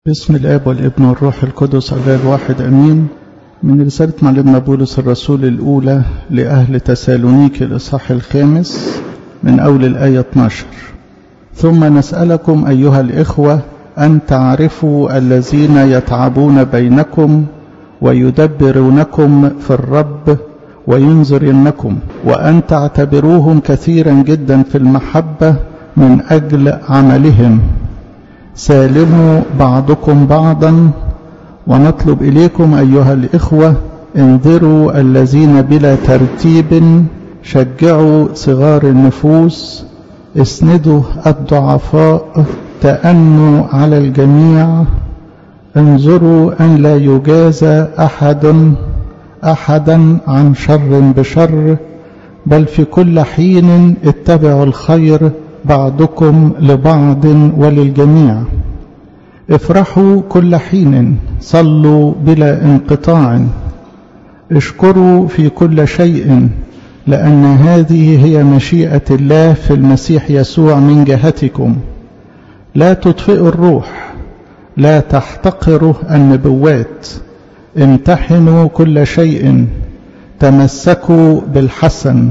باسم الاب والابن والروح القدس الله الواحد امين من رساله معلمنا بولس الرسول الاولى لاهل تسالونيك الاصحاح الخامس من اول الايه 12 ثم نسالكم ايها الاخوه ان تعرفوا الذين يتعبون بينكم ويدبرونكم في الرب وينذرنكم وان تعتبروهم كثيرا جدا في المحبه من اجل عملهم سالموا بعضكم بعضا ونطلب إليكم أيها الإخوة انذروا الذين بلا ترتيب شجعوا صغار النفوس اسندوا الضعفاء تأنوا على الجميع انظروا أن لا يجازى أحد أحدا عن شر بشر بل في كل حين اتبعوا الخير بعضكم لبعض وللجميع افرحوا كل حين صلوا بلا انقطاع اشكروا في كل شيء لأن هذه هي مشيئة الله في المسيح يسوع من جهتكم لا تطفئوا الروح لا تحتقروا النبوات امتحنوا كل شيء تمسكوا بالحسن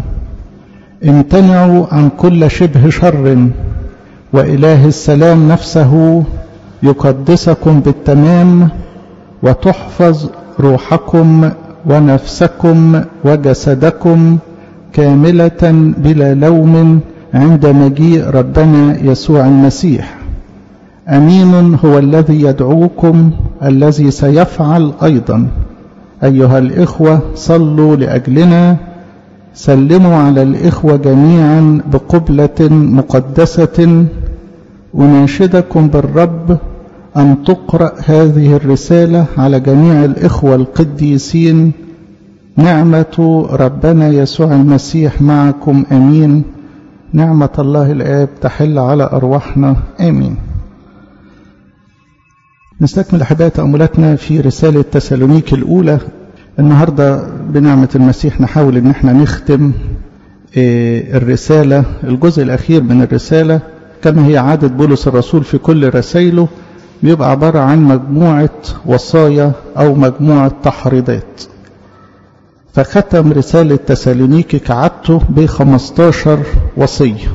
امتنعوا عن كل شبه شر وإله السلام نفسه يقدسكم بالتمام وتحفظ روحكم ونفسكم وجسدكم كاملة بلا لوم عند مجيء ربنا يسوع المسيح أمين هو الذي يدعوكم الذي سيفعل أيضا أيها الإخوة صلوا لأجلنا سلموا على الإخوة جميعا بقبلة مقدسة أناشدكم بالرب أن تقرأ هذه الرسالة على جميع الإخوة القديسين نعمة ربنا يسوع المسيح معكم أمين نعمة الله الآب تحل على أرواحنا آمين نستكمل أحباء تأملاتنا في رسالة تسالونيك الأولى النهاردة بنعمة المسيح نحاول ان احنا نختم الرسالة الجزء الأخير من الرسالة كما هي عادة بولس الرسول في كل رسائله بيبقى عبارة عن مجموعة وصايا أو مجموعة تحريضات فختم رسالة تسالونيكي كعادته ب 15 وصية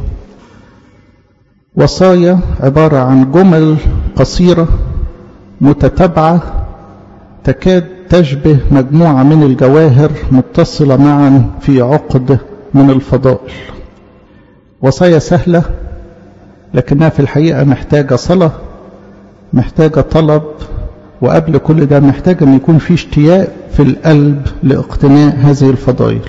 وصايا عبارة عن جمل قصيرة متتابعة تكاد تشبه مجموعة من الجواهر متصلة معا في عقد من الفضائل وصايا سهلة لكنها في الحقيقة محتاجة صلاة محتاجة طلب وقبل كل ده محتاج أن يكون في اشتياق في القلب لاقتناء هذه الفضائل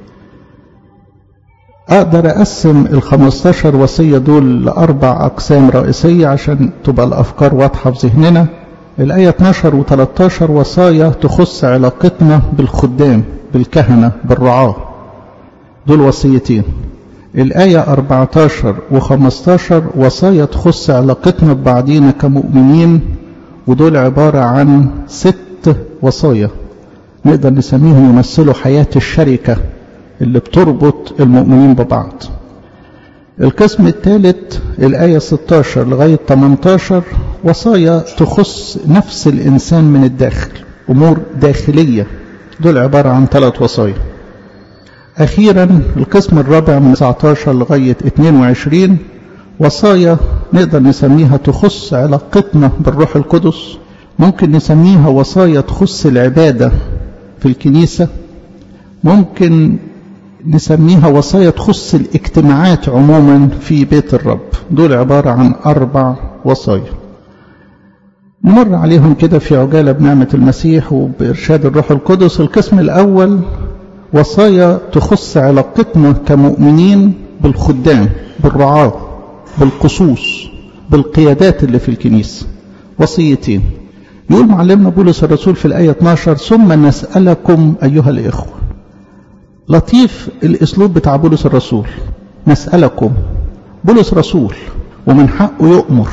أقدر أقسم الخمستاشر وصية دول لأربع أقسام رئيسية عشان تبقى الأفكار واضحة في ذهننا الآية 12 و 13 وصايا تخص علاقتنا بالخدام بالكهنة بالرعاة دول وصيتين الآية 14 و 15 وصايا تخص علاقتنا ببعضينا كمؤمنين ودول عبارة عن ست وصايا نقدر نسميهم يمثلوا حياة الشركة اللي بتربط المؤمنين ببعض القسم الثالث الآية 16 لغاية 18 وصايا تخص نفس الإنسان من الداخل أمور داخلية دول عبارة عن ثلاث وصايا أخيرا القسم الرابع من 19 لغاية 22 وصايا نقدر نسميها تخص علاقتنا بالروح القدس ممكن نسميها وصايا تخص العبادة في الكنيسة ممكن نسميها وصايا تخص الاجتماعات عموما في بيت الرب دول عبارة عن أربع وصايا نمر عليهم كده في عجالة بنعمة المسيح وبإرشاد الروح القدس القسم الأول وصايا تخص علاقتنا كمؤمنين بالخدام بالرعاة بالقصوص بالقيادات اللي في الكنيسة وصيتين يقول معلمنا بولس الرسول في الآية 12 ثم نسألكم أيها الإخوة لطيف الاسلوب بتاع بولس الرسول نسألكم بولس رسول ومن حقه يؤمر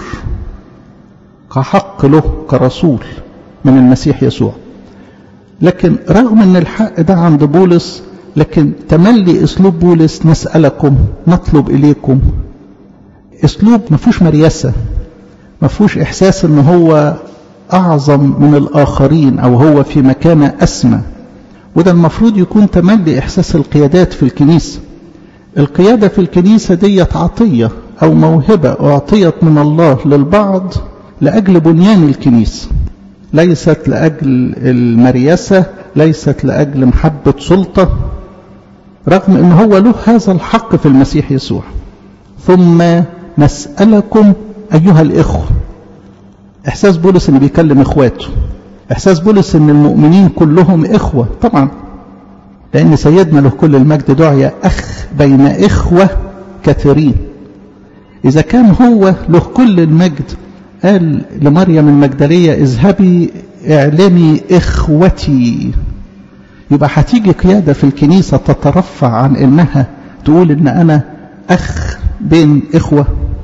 كحق له كرسول من المسيح يسوع لكن رغم ان الحق ده عند بولس لكن تملي اسلوب بولس نسألكم نطلب اليكم اسلوب ما فيهوش مريسة ما فيهوش احساس ان هو أعظم من الآخرين أو هو في مكانة أسمى وده المفروض يكون تملي إحساس القيادات في الكنيسة القيادة في الكنيسة دي عطية أو موهبة أعطيت من الله للبعض لأجل بنيان الكنيسة ليست لأجل المريسة ليست لأجل محبة سلطة رغم أن هو له هذا الحق في المسيح يسوع ثم نسألكم أيها الإخوة إحساس بولس أنه بيكلم إخواته إحساس بولس أن المؤمنين كلهم إخوة طبعا لأن سيدنا له كل المجد دعية أخ بين إخوة كثيرين إذا كان هو له كل المجد قال لمريم المجدلية اذهبي اعلمي إخوتي يبقى هتيجي قيادة في الكنيسة تترفع عن إنها تقول إن أنا أخ بين إخوة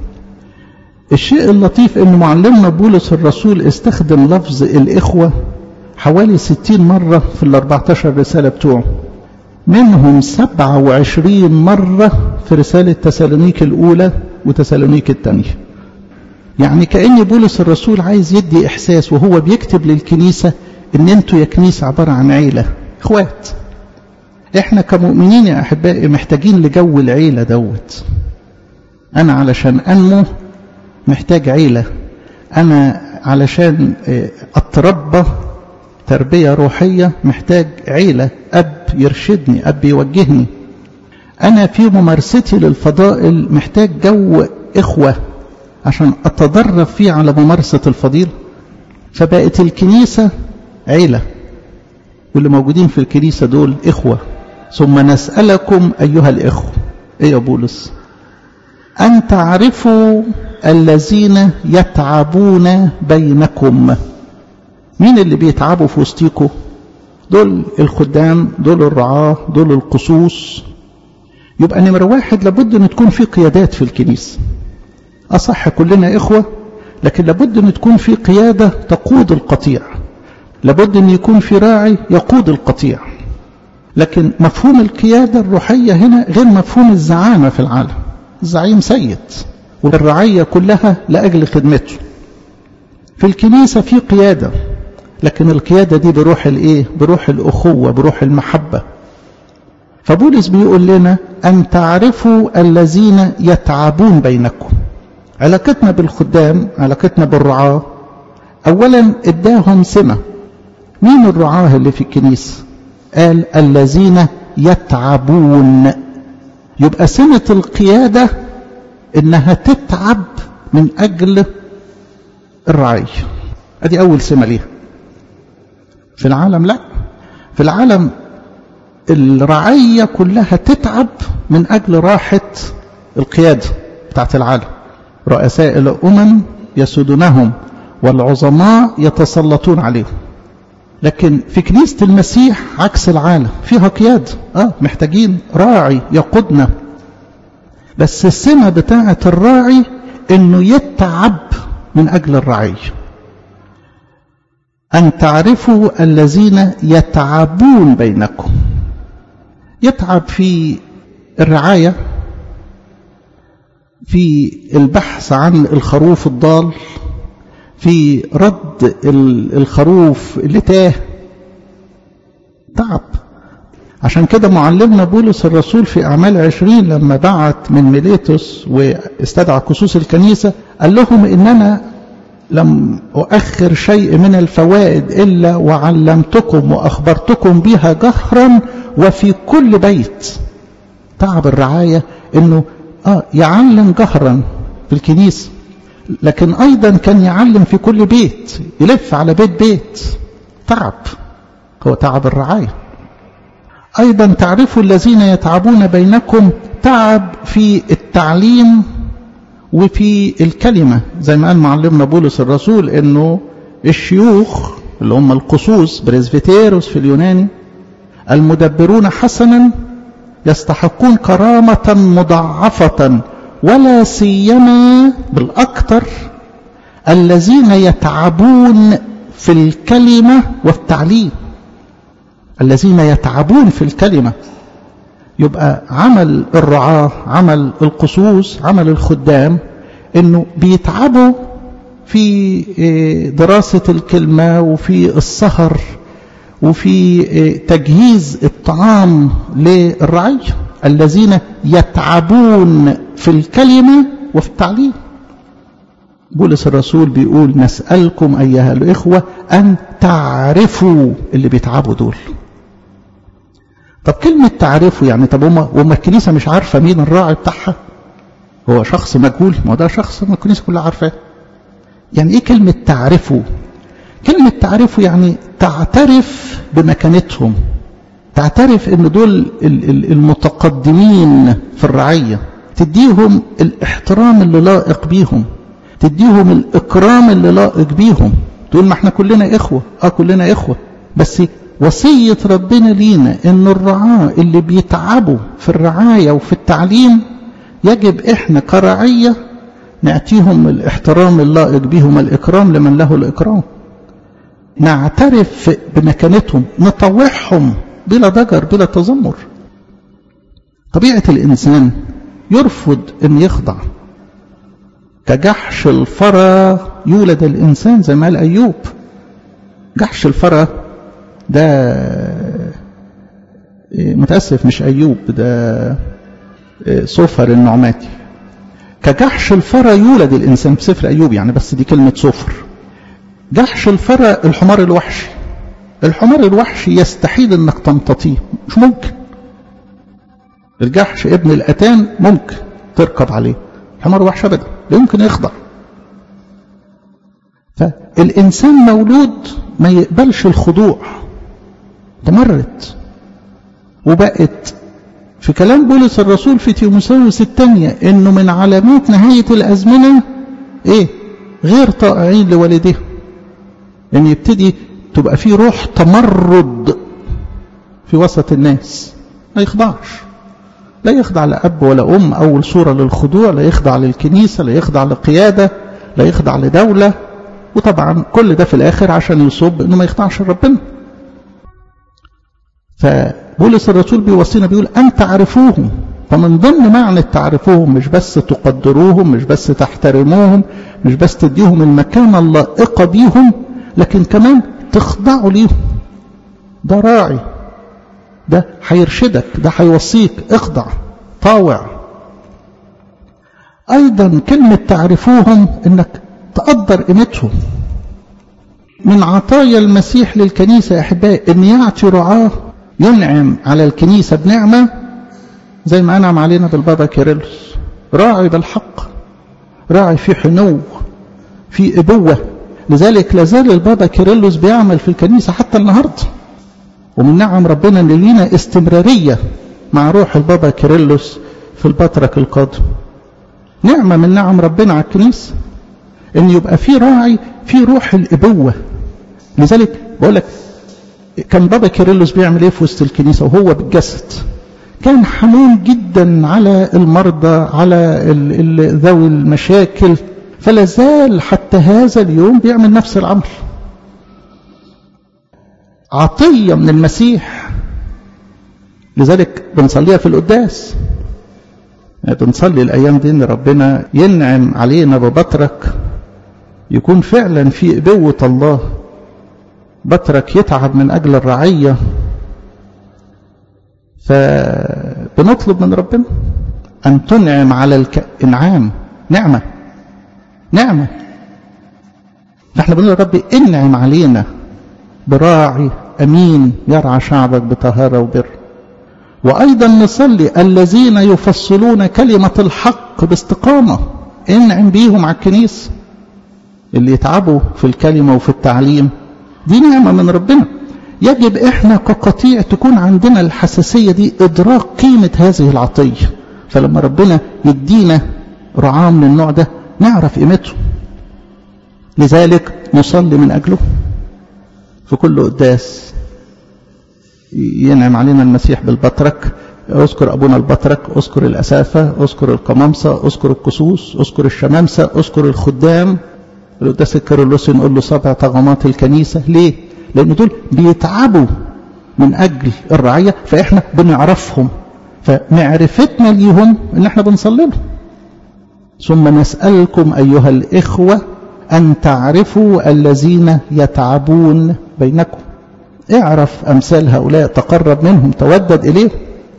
الشيء اللطيف إن معلمنا بولس الرسول استخدم لفظ الإخوة حوالي ستين مرة في الأربعتاشر رسالة بتوعه منهم سبعة وعشرين مرة في رسالة تسالونيك الأولى وتسالونيك الثانية يعني كأن بولس الرسول عايز يدي إحساس وهو بيكتب للكنيسة إن أنتوا يا كنيسة عبارة عن عيلة إخوات إحنا كمؤمنين يا أحبائي محتاجين لجو العيلة دوت أنا علشان أنمو محتاج عيلة أنا علشان أتربى تربية روحية محتاج عيلة أب يرشدني أب يوجهني أنا في ممارستي للفضائل محتاج جو إخوة عشان أتدرب فيه على ممارسة الفضيلة فبقت الكنيسة عيلة واللي موجودين في الكنيسة دول إخوة ثم نسألكم أيها الإخوة إيه يا بولس أن تعرفوا الذين يتعبون بينكم مين اللي بيتعبوا في وسطيكم دول الخدام دول الرعاة دول القصوص يبقى نمرة واحد لابد أن تكون في قيادات في الكنيسة أصح كلنا إخوة لكن لابد أن تكون في قيادة تقود القطيع لابد أن يكون في راعي يقود القطيع لكن مفهوم القيادة الروحية هنا غير مفهوم الزعامة في العالم الزعيم سيد والرعية كلها لأجل خدمته في الكنيسة في قيادة لكن القيادة دي بروح الايه بروح الأخوة بروح المحبة فبولس بيقول لنا أن تعرفوا الذين يتعبون بينكم علاقتنا بالخدام علاقتنا بالرعاة أولا اداهم سمة مين الرعاة اللي في الكنيسة قال الذين يتعبون يبقى سمة القيادة انها تتعب من اجل الرعية ادي اول سمة ليها في العالم لا في العالم الرعية كلها تتعب من اجل راحة القيادة بتاعت العالم رؤساء الامم يسودونهم والعظماء يتسلطون عليهم لكن في كنيسة المسيح عكس العالم فيها قيادة اه محتاجين راعي يقودنا بس السمة بتاعة الراعي انه يتعب من اجل الرعية ان تعرفوا الذين يتعبون بينكم يتعب في الرعاية في البحث عن الخروف الضال في رد الخروف اللي تاه تعب عشان كده معلمنا بولس الرسول في أعمال عشرين لما بعت من ميليتوس واستدعى كسوس الكنيسة قال لهم إن أنا لم أؤخر شيء من الفوائد إلا وعلمتكم وأخبرتكم بها جهرا وفي كل بيت تعب الرعاية إنه آه يعلم جهرا في الكنيسة لكن أيضا كان يعلم في كل بيت يلف على بيت بيت تعب هو تعب الرعاية أيضا تعرفوا الذين يتعبون بينكم تعب في التعليم وفي الكلمة زي ما قال معلمنا بولس الرسول انه الشيوخ اللي هم القصوص بريزفيتيروس في اليوناني المدبرون حسنا يستحقون كرامة مضاعفة ولا سيما بالأكثر الذين يتعبون في الكلمة والتعليم الذين يتعبون في الكلمة يبقى عمل الرعاة عمل القصوص عمل الخدام انه بيتعبوا في دراسة الكلمة وفي السهر وفي تجهيز الطعام للرعية الذين يتعبون في الكلمة وفي التعليم بولس الرسول بيقول نسألكم أيها الإخوة أن تعرفوا اللي بيتعبوا دول طب كلمة تعرفوا يعني طب وما, وما الكنيسة مش عارفة مين الراعي بتاعها هو شخص مجهول ما ده شخص ما الكنيسة كلها عارفاه يعني ايه كلمة تعرفوا كلمة تعرفوا يعني تعترف بمكانتهم تعترف ان دول المتقدمين في الرعية تديهم الاحترام اللي لائق بيهم تديهم الإكرام اللي لائق بيهم تقول ما احنا كلنا إخوة اه كلنا إخوة بس وصية ربنا لينا ان الرعاة اللي بيتعبوا في الرعاية وفي التعليم يجب احنا كرعية نعطيهم الاحترام اللائق بيهم الإكرام لمن له الإكرام نعترف بمكانتهم نطوعهم بلا ضجر بلا تذمر طبيعة الإنسان يرفض أن يخضع كجحش الفرى يولد الإنسان زي ما قال أيوب جحش الفرى ده متأسف مش أيوب ده صفر النعماتي كجحش الفرى يولد الإنسان في سفر أيوب يعني بس دي كلمة صفر جحش الفرى الحمار الوحشي الحمار الوحشي يستحيل انك تمتطيه مش ممكن الجحش ابن الاتان ممكن تركب عليه الحمار وحش ابدا لا يمكن يخضع فالانسان مولود ما يقبلش الخضوع تمرت وبقت في كلام بولس الرسول في تيموساوس الثانية انه من علامات نهاية الازمنة ايه غير طائعين لوالديهم ان يعني يبتدي تبقى في روح تمرد في وسط الناس ما يخضعش لا يخضع لأب ولا أم أول صورة للخضوع لا يخضع للكنيسة لا يخضع لقيادة لا يخضع لدولة وطبعا كل ده في الآخر عشان يصب إنه ما يخضعش لربنا فبولس الرسول بيوصينا بيقول أن تعرفوهم فمن ضمن معنى تعرفوهم مش بس تقدروهم مش بس تحترموهم مش بس تديهم المكانة اللائقة بيهم لكن كمان تخضعوا ليهم ده راعي ده هيرشدك ده هيوصيك اخضع طاوع ايضا كلمة تعرفوهم انك تقدر قيمتهم من عطايا المسيح للكنيسة يا احبائي ان يعطي رعاه ينعم على الكنيسة بنعمة زي ما انعم علينا بالبابا كيرلس راعي بالحق راعي في حنو في ابوه لذلك لازال البابا كيرلس بيعمل في الكنيسة حتى النهاردة ومن نعم ربنا ان لينا استمرارية مع روح البابا كيرلس في البطرك القادم نعمة من نعم ربنا على الكنيسة ان يبقى في راعي في روح الابوة لذلك بقول لك كان بابا كيرلس بيعمل ايه في وسط الكنيسة وهو بالجسد كان حنون جدا على المرضى على ذوي المشاكل فلا زال حتى هذا اليوم بيعمل نفس العمل عطية من المسيح لذلك بنصليها في القداس بنصلي الأيام دي إن ربنا ينعم علينا ببطرك يكون فعلا في إبوة الله بطرك يتعب من أجل الرعية فبنطلب من ربنا أن تنعم على الإنعام نعمة نعمة نحن بنقول يا رب انعم علينا براعي أمين يرعى شعبك بطهارة وبر وأيضا نصلي الذين يفصلون كلمة الحق باستقامة انعم بيهم على الكنيسة اللي يتعبوا في الكلمة وفي التعليم دي نعمة من ربنا يجب احنا كقطيع تكون عندنا الحساسية دي ادراك قيمة هذه العطية فلما ربنا يدينا رعاه من النوع ده نعرف قيمته لذلك نصلي من أجله في كل قداس ينعم علينا المسيح بالبطرك اذكر أبونا البطرك اذكر الأسافة اذكر القمامسة اذكر الكسوس اذكر الشمامسة اذكر الخدام القداس الكيرلس نقول له سبع طغمات الكنيسة ليه؟ لأن دول بيتعبوا من أجل الرعية فإحنا بنعرفهم فمعرفتنا ليهم إن إحنا بنصلي لهم ثم نسألكم أيها الإخوة أن تعرفوا الذين يتعبون بينكم اعرف أمثال هؤلاء تقرب منهم تودد إليه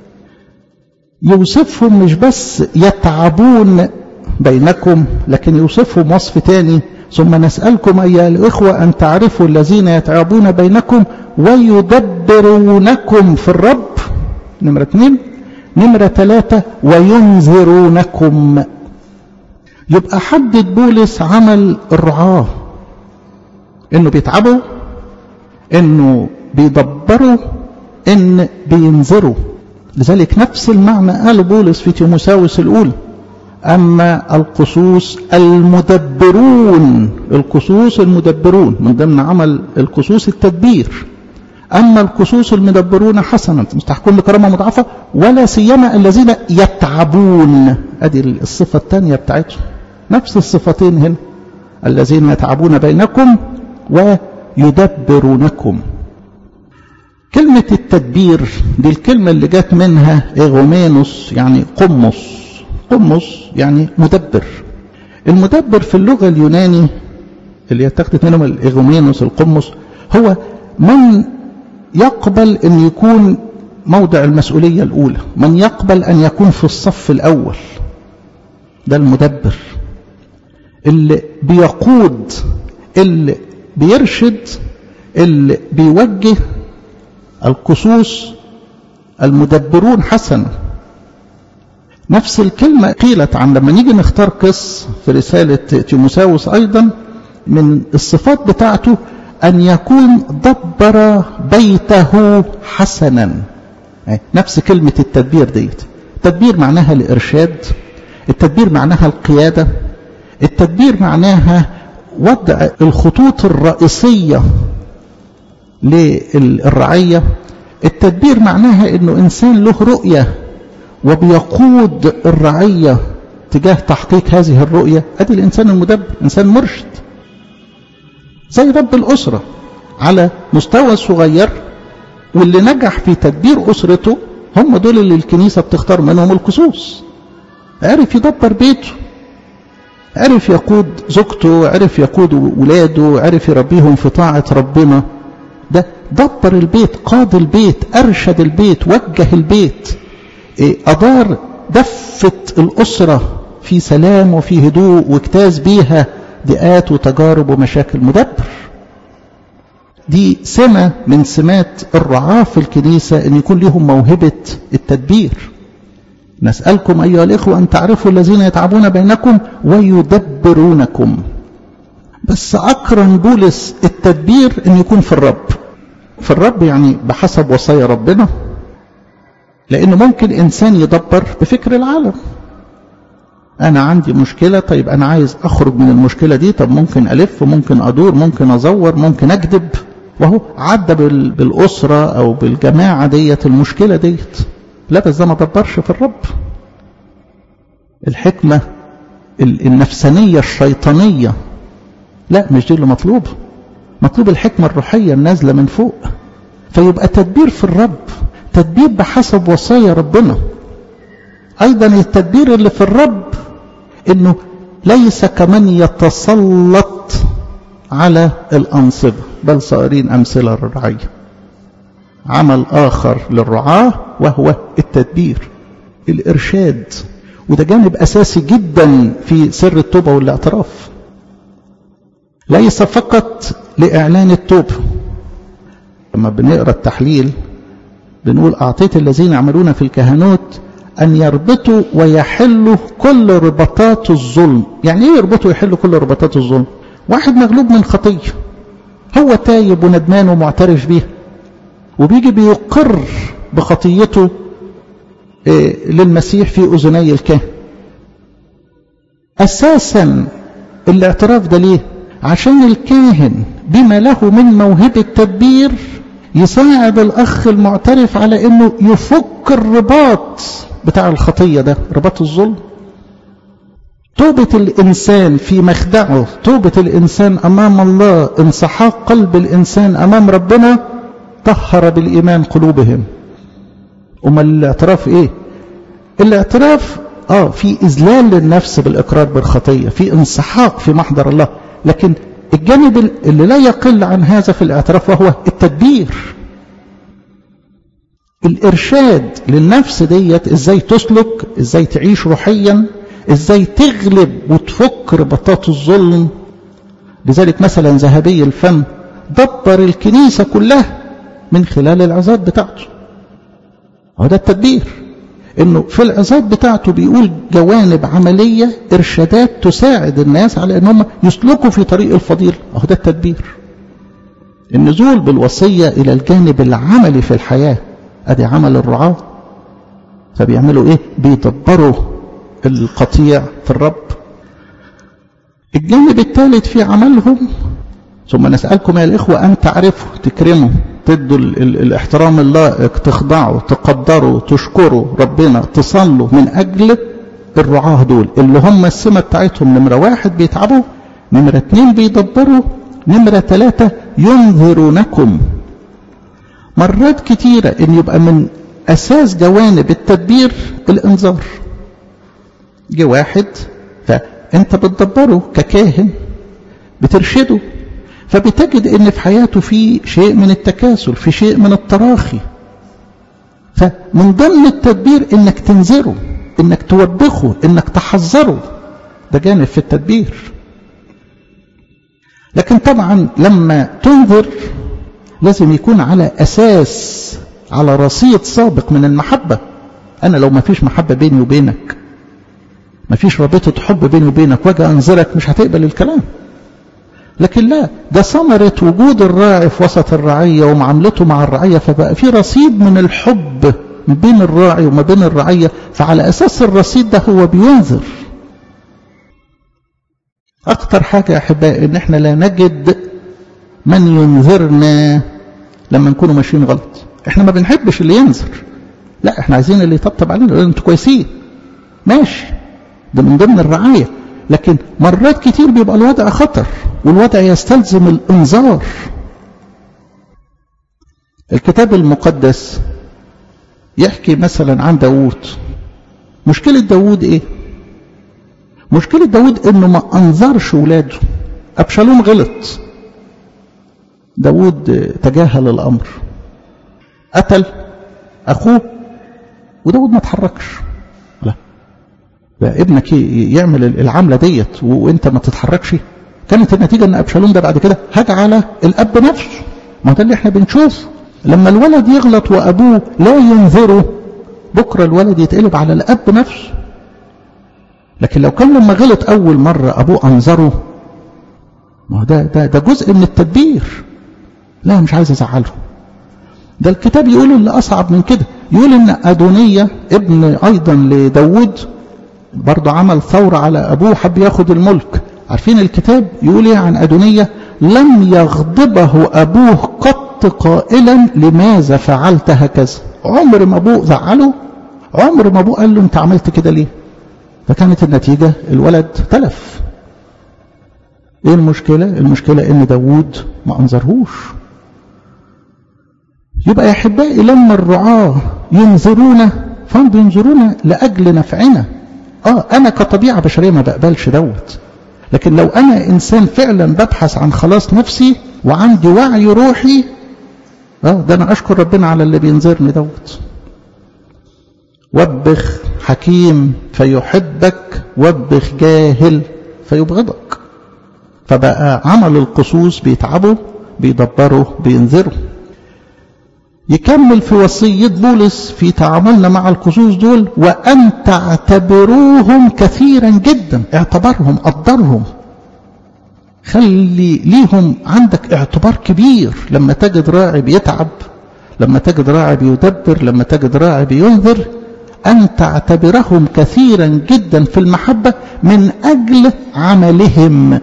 يوصفهم مش بس يتعبون بينكم لكن يوصفهم وصف تاني ثم نسألكم أيها الإخوة أن تعرفوا الذين يتعبون بينكم ويدبرونكم في الرب نمرة اثنين نمرة ثلاثة وينذرونكم يبقى حدد بولس عمل الرعاة انه بيتعبوا انه بيدبروا ان بينذروا لذلك نفس المعنى قال بولس في تيموساوس الاولى اما القصوص المدبرون القصوص المدبرون من ضمن عمل القصوص التدبير اما القصوص المدبرون حسنا مستحقون لكرامه مضاعفه ولا سيما الذين يتعبون ادي الصفه الثانيه بتاعتهم نفس الصفتين هنا الذين يتعبون بينكم ويدبرونكم كلمة التدبير دي الكلمة اللي جت منها إغومينوس يعني قمص قمص يعني مدبر المدبر في اللغة اليوناني اللي يتخذت منهم الإغومينوس القمص هو من يقبل أن يكون موضع المسؤولية الأولى من يقبل أن يكون في الصف الأول ده المدبر اللي بيقود اللي بيرشد اللي بيوجه القصوص المدبرون حسنا نفس الكلمة قيلت عن لما نيجي نختار قس في رسالة تيموساوس أيضا من الصفات بتاعته أن يكون دبر بيته حسنا نفس كلمة التدبير ديت التدبير معناها الإرشاد التدبير معناها القيادة التدبير معناها وضع الخطوط الرئيسية للرعية التدبير معناها انه انسان له رؤية وبيقود الرعية تجاه تحقيق هذه الرؤية ادي الانسان المدبر انسان مرشد زي رب الاسرة على مستوى صغير واللي نجح في تدبير اسرته هم دول اللي الكنيسة بتختار منهم القصوص عرف يدبر بيته عرف يقود زوجته عرف يقود ولاده عرف يربيهم في طاعة ربنا ده دبر البيت قاد البيت أرشد البيت وجه البيت أدار دفت الأسرة في سلام وفي هدوء واجتاز بيها ضيقات وتجارب ومشاكل مدبر دي سمة من سمات الرعاة في الكنيسة أن يكون لهم موهبة التدبير نسألكم أيها الإخوة أن تعرفوا الذين يتعبون بينكم ويدبرونكم بس أكرم بولس التدبير أن يكون في الرب في الرب يعني بحسب وصايا ربنا لأنه ممكن إنسان يدبر بفكر العالم أنا عندي مشكلة طيب أنا عايز أخرج من المشكلة دي طب ممكن ألف ممكن أدور ممكن أزور ممكن أكذب وهو عدى بالأسرة أو بالجماعة ديت المشكلة ديت لا بس ده ما دبرش في الرب الحكمة النفسانية الشيطانية لا مش دي اللي مطلوب مطلوب الحكمة الروحية النازلة من فوق فيبقى تدبير في الرب تدبير بحسب وصايا ربنا أيضا التدبير اللي في الرب إنه ليس كمن يتسلط على الأنصبة بل صائرين أمثلة للرعية عمل آخر للرعاة وهو التدبير الإرشاد وده جانب أساسي جدا في سر التوبة والاعتراف ليس فقط لإعلان التوبة لما بنقرأ التحليل بنقول أعطيت الذين يعملون في الكهنوت أن يربطوا ويحلوا كل ربطات الظلم يعني إيه يربطوا ويحلوا كل ربطات الظلم واحد مغلوب من خطية هو تايب وندمان ومعترف بيها وبيجي بيقر بخطيته للمسيح في أذني الكاهن أساسا الاعتراف ده ليه عشان الكاهن بما له من موهبة تدبير يساعد الأخ المعترف على أنه يفك الرباط بتاع الخطية ده رباط الظلم توبة الإنسان في مخدعه توبة الإنسان أمام الله انسحاق قلب الإنسان أمام ربنا طهر بالإيمان قلوبهم أما الاعتراف إيه الاعتراف آه في إذلال للنفس بالإقرار بالخطية في انسحاق في محضر الله لكن الجانب اللي لا يقل عن هذا في الاعتراف وهو التدبير الإرشاد للنفس ديت إزاي تسلك إزاي تعيش روحيا إزاي تغلب وتفك ربطات الظلم لذلك مثلا ذهبي الفم دبر الكنيسة كلها من خلال العظات بتاعته هذا التدبير انه في العظات بتاعته بيقول جوانب عملية ارشادات تساعد الناس على انهم يسلكوا في طريق الفضيل اهو ده التدبير النزول بالوصية الى الجانب العملي في الحياة ادي عمل الرعاة فبيعملوا ايه بيدبروا القطيع في الرب الجانب الثالث في عملهم ثم نسألكم يا الإخوة أن تعرفوا تكرموا تدوا ال ال الاحترام اللائق تخضعوا تقدروا تشكروا ربنا تصلوا من أجل الرعاة دول اللي هم السمة بتاعتهم نمرة واحد بيتعبوا نمرة اتنين بيدبروا نمرة ثلاثة ينذرونكم مرات كتيرة ان يبقى من اساس جوانب التدبير الانذار جه واحد فانت بتدبره ككاهن بترشده فبتجد ان في حياته في شيء من التكاسل في شيء من التراخي فمن ضمن التدبير انك تنذره انك توبخه انك تحذره ده جانب في التدبير لكن طبعا لما تنذر لازم يكون على اساس على رصيد سابق من المحبه انا لو ما فيش محبه بيني وبينك ما فيش رابطه حب بيني وبينك واجي انذرك مش هتقبل الكلام لكن لا ده ثمرة وجود الراعي في وسط الرعية ومعاملته مع الرعية فبقى في رصيد من الحب ما بين الراعي وما بين الرعية فعلى أساس الرصيد ده هو بينذر أكتر حاجة يا أحبائي إن إحنا لا نجد من ينذرنا لما نكونوا ماشيين غلط إحنا ما بنحبش اللي ينذر لا إحنا عايزين اللي يطبطب علينا يقول أنتوا كويسين ماشي ده من ضمن الرعاية لكن مرات كتير بيبقى الوضع خطر والوضع يستلزم الانذار الكتاب المقدس يحكي مثلا عن داوود مشكلة داوود ايه مشكلة داوود انه ما انذرش ولاده ابشالوم غلط داوود تجاهل الامر قتل اخوه وداود ما تحركش لا بقى ابنك يعمل العملة ديت وانت ما تتحركش كانت النتيجة ان ابشالوم ده بعد كده هج على الاب نفسه ما ده اللي احنا بنشوفه لما الولد يغلط وابوه لا ينذره بكرة الولد يتقلب على الاب نفسه لكن لو كان لما غلط اول مرة ابوه انذره ما ده, ده, ده جزء من التدبير لا مش عايز ازعله ده الكتاب يقول اللي اصعب من كده يقول ان ادونية ابن ايضا لداود برضه عمل ثورة على ابوه حب ياخد الملك عارفين الكتاب يقول ايه عن أدونية لم يغضبه أبوه قط قائلا لماذا فعلت هكذا عمر ما أبوه زعله عمر ما أبوه قال له أنت عملت كده ليه فكانت النتيجة الولد تلف ايه المشكلة المشكلة ان داوود ما انظرهوش يبقى يا احبائي لما الرعاة ينظرونا فهم بينظرونا لاجل نفعنا اه انا كطبيعة بشرية ما بقبلش دوت لكن لو أنا إنسان فعلا ببحث عن خلاص نفسي وعندي وعي روحي اه ده أنا أشكر ربنا على اللي بينذرني دوت وبخ حكيم فيحبك وبخ جاهل فيبغضك فبقى عمل القصوص بيتعبوا بيدبروا بينذروا يكمل في وصية بولس في تعاملنا مع القصوص دول وأن تعتبروهم كثيرا جدا اعتبرهم قدرهم خلي ليهم عندك اعتبار كبير لما تجد راعي بيتعب لما تجد راعي بيدبر لما تجد راعي بينذر أن تعتبرهم كثيرا جدا في المحبة من أجل عملهم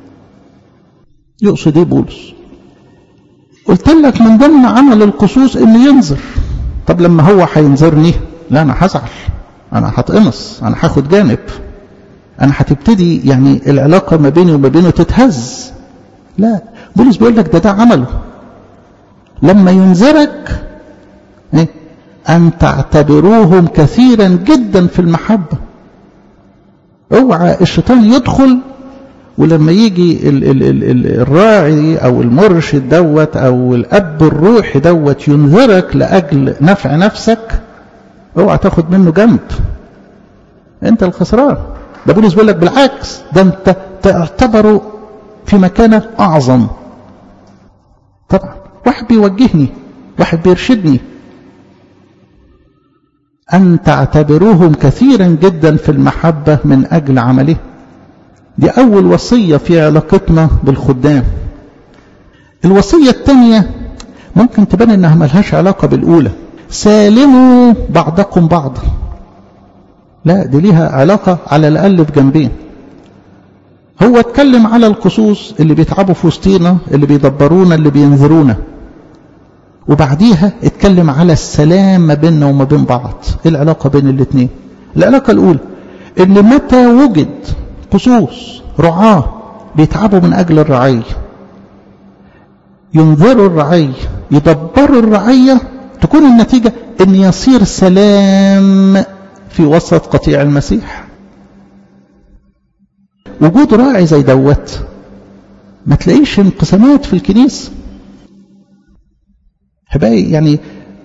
يقصد ايه بولس قلت لك من ضمن عمل القصوص انه ينظر طب لما هو هينظرني لا انا هزعل انا هتقمص انا هاخد جانب انا هتبتدي يعني العلاقة ما بيني وما بينه تتهز لا بولس بيقول لك ده ده عمله لما ينذرك ايه ان تعتبروهم كثيرا جدا في المحبة اوعى الشيطان يدخل ولما يجي ال ال ال ال الراعي او المرشد دوت او الاب الروحي دوت ينذرك لاجل نفع نفسك اوعى تاخد منه جنب انت الخسران ده بولس بيقول لك بالعكس ده انت تعتبره في مكانه اعظم طبعا واحد بيوجهني واحد بيرشدني أن تعتبروهم كثيرا جدا في المحبة من أجل عمله دي أول وصية في علاقتنا بالخدام الوصية الثانية ممكن تبان إنها ملهاش علاقة بالأولى سالموا بعضكم بعضا لا دي ليها علاقة على الأقل في جنبين هو اتكلم على القصوص اللي بيتعبوا في وسطينا اللي بيدبرونا اللي بينذرونا وبعديها اتكلم على السلام ما بيننا وما بين بعض ايه العلاقة بين الاثنين العلاقة الاولى ان متى وجد قصوص رعاة بيتعبوا من اجل الرعية ينظروا الرعية يدبروا الرعية تكون النتيجة ان يصير سلام في وسط قطيع المسيح وجود راعي زي دوت ما تلاقيش انقسامات في الكنيسه احبائي يعني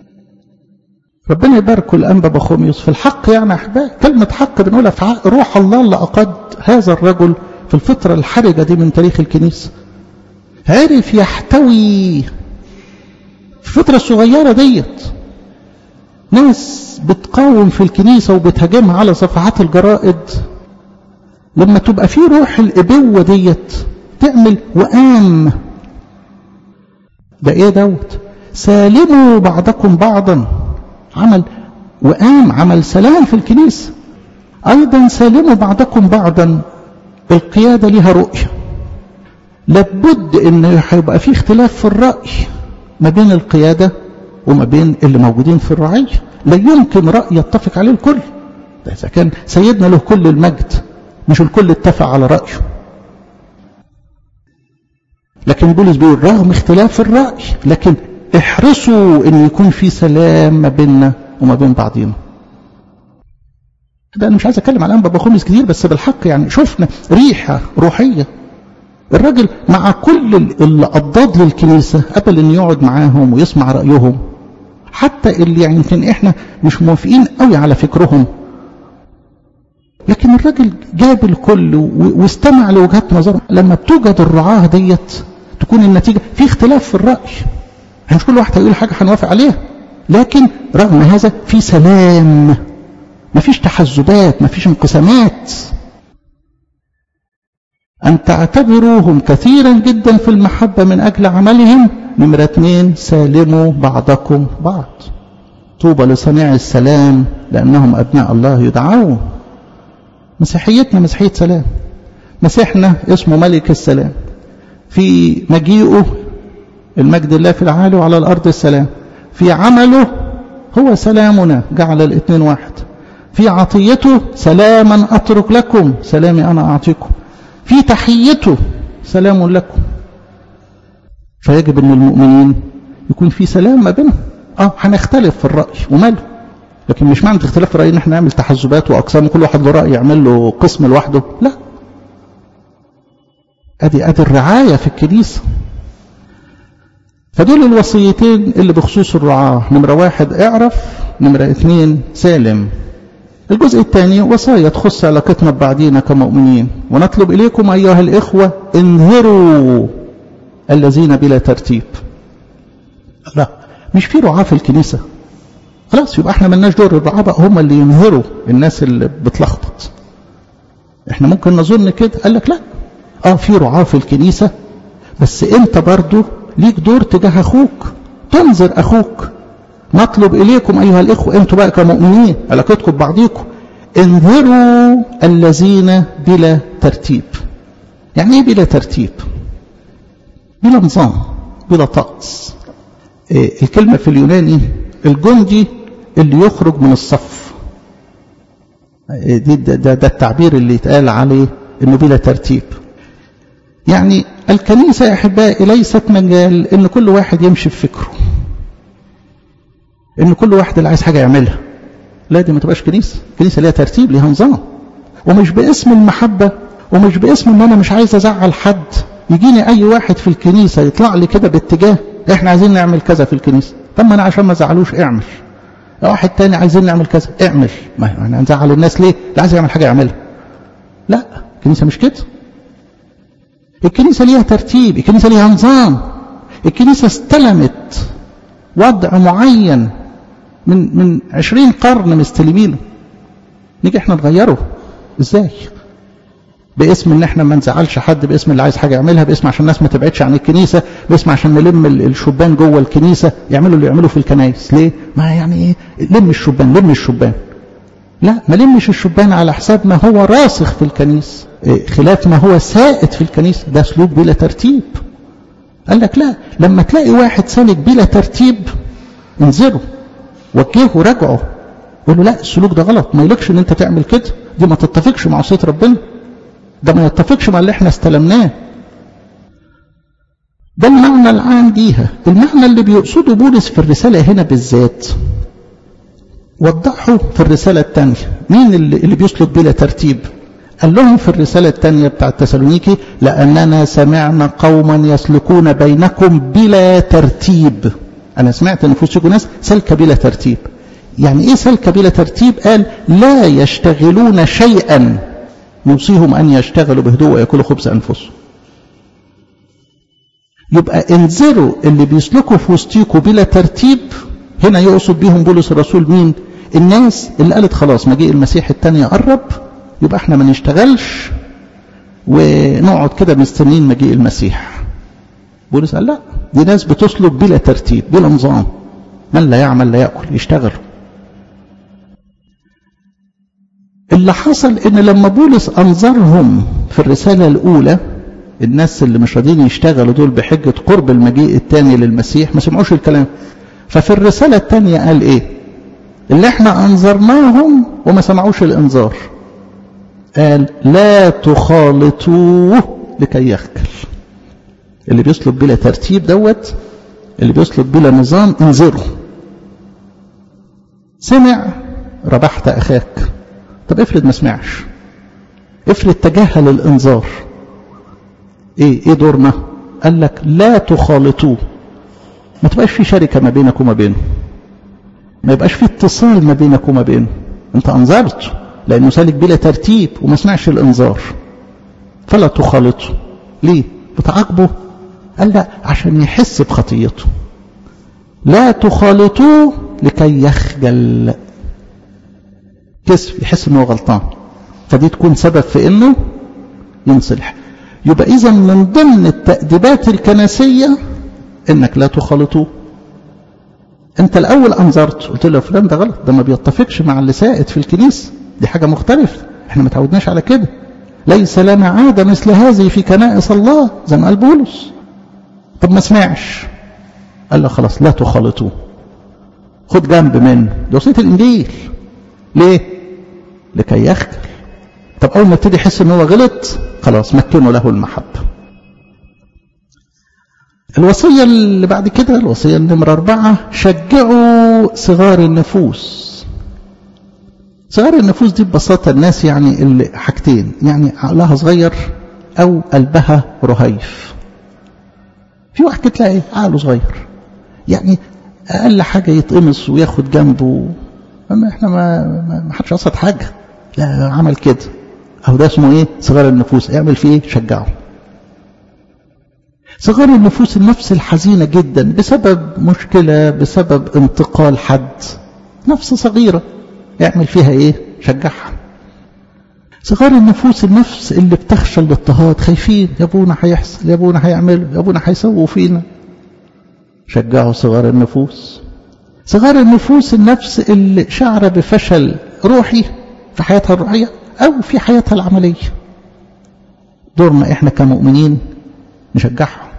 ربنا يبارك الانبا بخوميوس في الحق يعني احبائي كلمه حق بنقولها في حق روح الله اللي اقاد هذا الرجل في الفتره الحرجه دي من تاريخ الكنيسه عرف يحتوي في الفتره الصغيره ديت ناس بتقاوم في الكنيسه وبتهاجمها على صفحات الجرائد لما تبقى في روح الابوه ديت تعمل وئام ده ايه دوت سالموا بعضكم بعضا عمل وقام عمل سلام في الكنيسة أيضا سالموا بعضكم بعضا القيادة لها رؤية لابد ان هيبقى في اختلاف في الرأي ما بين القيادة وما بين اللي موجودين في الرعية لا يمكن رأي يتفق عليه الكل ده إذا كان سيدنا له كل المجد مش الكل اتفق على رأيه لكن بولس بيقول رغم اختلاف الرأي لكن احرصوا ان يكون في سلام ما بيننا وما بين بعضينا ده انا مش عايز اتكلم على انبا بخومس كتير بس بالحق يعني شفنا ريحه روحيه الراجل مع كل اللي قضاد للكنيسه قبل ان يقعد معاهم ويسمع رايهم حتى اللي يعني يمكن احنا مش موافقين قوي على فكرهم لكن الراجل جاب الكل واستمع لوجهات نظرهم لما بتوجد الرعاه ديت تكون النتيجه في اختلاف في الراي مش كل واحد هيقول حاجة هنوافق عليها لكن رغم هذا في سلام مفيش تحزبات مفيش انقسامات أن تعتبروهم كثيرا جدا في المحبة من أجل عملهم نمرة اثنين سالموا بعضكم بعض طوبى لصنيع السلام لأنهم أبناء الله يدعون مسيحيتنا مسيحية سلام مسيحنا اسمه ملك السلام في مجيئه المجد الله في العالي وعلى الأرض السلام في عمله هو سلامنا جعل الاثنين واحد في عطيته سلاما أترك لكم سلامي أنا أعطيكم في تحيته سلام لكم فيجب أن المؤمنين يكون في سلام ما بينهم اه هنختلف في الرأي وماله لكن مش معنى اختلاف الرأي ان احنا نعمل تحزبات واقسام وكل واحد له رأي يعمل له قسم لوحده لا ادي ادي الرعاية في الكنيسة فدول الوصيتين اللي بخصوص الرعاة نمرة واحد اعرف نمرة اثنين سالم الجزء الثاني وصايا تخص علاقتنا ببعضينا كمؤمنين ونطلب إليكم أيها الإخوة انذروا الذين بلا ترتيب لا مش في رعاة في الكنيسة خلاص يبقى احنا ملناش دور الرعاة بقى هم اللي ينذروا الناس اللي بتلخبط احنا ممكن نظن كده قال لك لا اه في رعاة في الكنيسة بس انت برضو ليك دور تجاه اخوك تنظر اخوك نطلب اليكم ايها الاخوه انتوا بقى كمؤمنين علاقتكم ببعضيكم انذروا الذين بلا ترتيب يعني ايه بلا ترتيب بلا نظام بلا طقس إيه الكلمه في اليوناني الجندي اللي يخرج من الصف إيه دي ده, ده, ده التعبير اللي يتقال عليه انه بلا ترتيب يعني الكنيسة يا أحبائي ليست مجال إن كل واحد يمشي بفكره إن كل واحد اللي عايز حاجة يعملها لا دي ما تبقاش كنيسة كنيسة ليها ترتيب ليها نظام ومش باسم المحبة ومش باسم ان انا مش عايز ازعل حد يجيني اي واحد في الكنيسة يطلع لي كده باتجاه احنا عايزين نعمل كذا في الكنيسة طب ما انا عشان ما زعلوش اعمل واحد تاني عايزين نعمل كذا اعمل ما احنا هنزعل الناس ليه اللي عايز يعمل حاجة يعملها لا الكنيسة مش كده الكنيسة ليها ترتيب الكنيسة ليها نظام الكنيسة استلمت وضع معين من من عشرين قرن مستلمينه نيجي احنا نغيره ازاي باسم ان احنا ما نزعلش حد باسم اللي عايز حاجه يعملها باسم عشان الناس ما تبعدش عن الكنيسه باسم عشان نلم الشبان جوه الكنيسه يعملوا اللي يعملوا في الكنايس ليه ما يعني ايه لم الشبان لم الشبان لا ما لمش الشبان على حساب ما هو راسخ في الكنيسه إيه خلاف ما هو سائد في الكنيسه ده سلوك بلا ترتيب قال لك لا لما تلاقي واحد سالك بلا ترتيب انزله وجهه وراجعه قول له لا السلوك ده غلط ما يلكش ان انت تعمل كده دي ما تتفقش مع وصيه ربنا ده ما يتفقش مع اللي احنا استلمناه ده المعنى العام ليها المعنى اللي بيقصده بولس في الرسالة هنا بالذات وضحه في الرسالة الثانية مين اللي, اللي بيسلك بلا ترتيب قال لهم في الرسالة الثانية بتاع تسالونيكي لأننا سمعنا قوما يسلكون بينكم بلا ترتيب أنا سمعت أن في ناس سلك بلا ترتيب يعني إيه سلك بلا ترتيب قال لا يشتغلون شيئا يوصيهم أن يشتغلوا بهدوء ويأكلوا خبز أنفسهم يبقى انذروا اللي بيسلكوا في وسطيكوا بلا ترتيب هنا يقصد بيهم بولس الرسول مين الناس اللي قالت خلاص مجيء المسيح الثاني قرب يبقى احنا ما نشتغلش ونقعد كده مستنيين مجيء المسيح بولس قال لا دي ناس بتسلك بلا ترتيب بلا نظام من لا يعمل لا يأكل يشتغلوا اللي حصل ان لما بولس انظرهم في الرسالة الاولى الناس اللي مش راضيين يشتغلوا دول بحجة قرب المجيء الثاني للمسيح ما سمعوش الكلام ففي الرسالة الثانية قال ايه اللي احنا انظرناهم وما سمعوش الانذار قال لا تخالطوه لكي يخجل اللي بيسلك بلا ترتيب دوت اللي بيسلك بلا نظام انذره سمع ربحت اخاك طب افرض ما سمعش افرض تجاهل الانذار ايه ايه دورنا قال لك لا تخالطوه ما تبقاش في شركة ما بينك وما بينه ما يبقاش في اتصال ما بينك وما بينه انت انذرته لانه سالك بلا ترتيب وما سمعش الانذار فلا تخالطه ليه بتعاقبه قال لا عشان يحس بخطيته لا تخالطوه لكي يخجل كسف يحس انه غلطان فدي تكون سبب في انه ينصلح يبقى اذا من ضمن التأديبات الكنسية انك لا تخالطوه انت الاول انظرت قلت له فلان ده غلط ده ما بيتفقش مع اللي سائد في الكنيسة دي حاجة مختلفة احنا ما تعودناش على كده ليس لنا عادة مثل هذه في كنائس الله زي ما قال بولس طب ما سمعش قال له خلاص لا تخالطوه خد جنب منه ده وصية الانجيل ليه لكي يخجل طب اول ما ابتدي يحس ان هو غلط خلاص مكنوا له المحبة الوصية اللي بعد كده الوصية النمرة أربعة شجعوا صغار النفوس صغار النفوس دي ببساطة الناس يعني اللي حاجتين يعني عقلها صغير أو قلبها رهيف في واحد كده تلاقي عقله صغير يعني أقل حاجة يتقمص وياخد جنبه أما إحنا ما ما حدش قصد حاجة لا عمل كده أو ده اسمه إيه صغار النفوس اعمل فيه إيه شجعه صغار النفوس النفس الحزينة جدا بسبب مشكلة بسبب انتقال حد نفس صغيرة اعمل فيها ايه شجعها صغار النفوس النفس اللي بتخشى الاضطهاد خايفين يا ابونا هيحصل يا ابونا هيعملوا يا ابونا هيسووا فينا شجعوا صغار النفوس صغار النفوس النفس اللي شعر بفشل روحي في حياتها الروحية أو في حياتها العملية دورنا إحنا كمؤمنين نشجعهم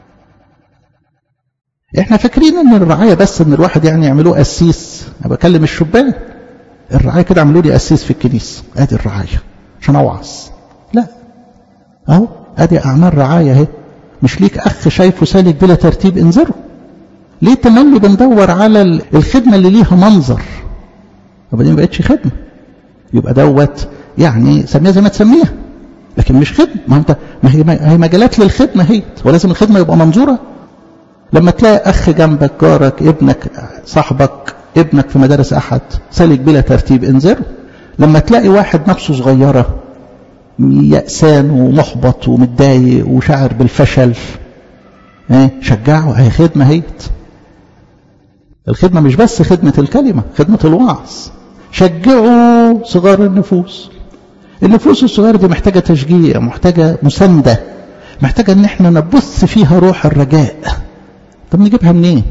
إحنا فاكرين إن الرعاية بس إن الواحد يعني يعملوه قسيس أنا بكلم الشبان الرعاية كده عملوا لي قسيس في الكنيسة أدي الرعاية عشان أوعظ لا أهو أدي أعمال رعاية أهي مش ليك أخ شايفه سالك بلا ترتيب انذره ليه تملي بندور على الخدمة اللي ليها منظر وبعدين ما بقتش خدمة يبقى دوت يعني سميها زي ما تسميها لكن مش خدمة ما انت ما هي ما هي مجالات للخدمة هي ولازم الخدمة يبقى منظورة لما تلاقي أخ جنبك جارك ابنك صاحبك ابنك في مدارس أحد سالك بلا ترتيب انذره لما تلاقي واحد نفسه صغيرة يأسان ومحبط ومتضايق وشعر بالفشل ايه شجعه هي خدمة هيت الخدمة مش بس خدمة الكلمة خدمة الوعظ شجعوا صغار النفوس النفوس الصغيرة دي محتاجة تشجيع محتاجة مساندة محتاجة ان احنا نبث فيها روح الرجاء طب نجيبها منين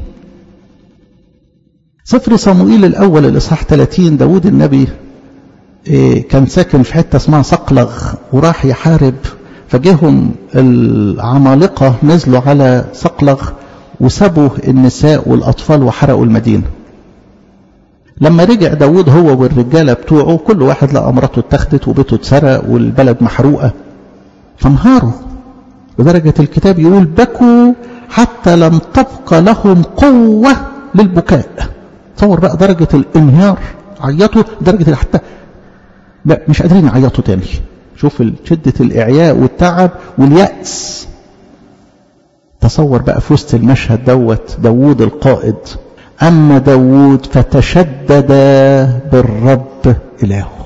سفر صموئيل الأول الإصحاح 30 داود النبي إيه كان ساكن في حتة اسمها صقلغ وراح يحارب فجهم العمالقة نزلوا على صقلغ وسبوا النساء والأطفال وحرقوا المدينة لما رجع داود هو والرجالة بتوعه كل واحد لقى مراته اتخذت وبيته اتسرق والبلد محروقة فانهاروا لدرجة الكتاب يقول بكوا حتى لم تبقى لهم قوة للبكاء تصور بقى درجة الانهيار عيطوا درجة حتى لا مش قادرين يعيطوا تاني شوف شدة الإعياء والتعب واليأس تصور بقى في وسط المشهد دوت داوود القائد أما داوود فتشدد بالرب إلهه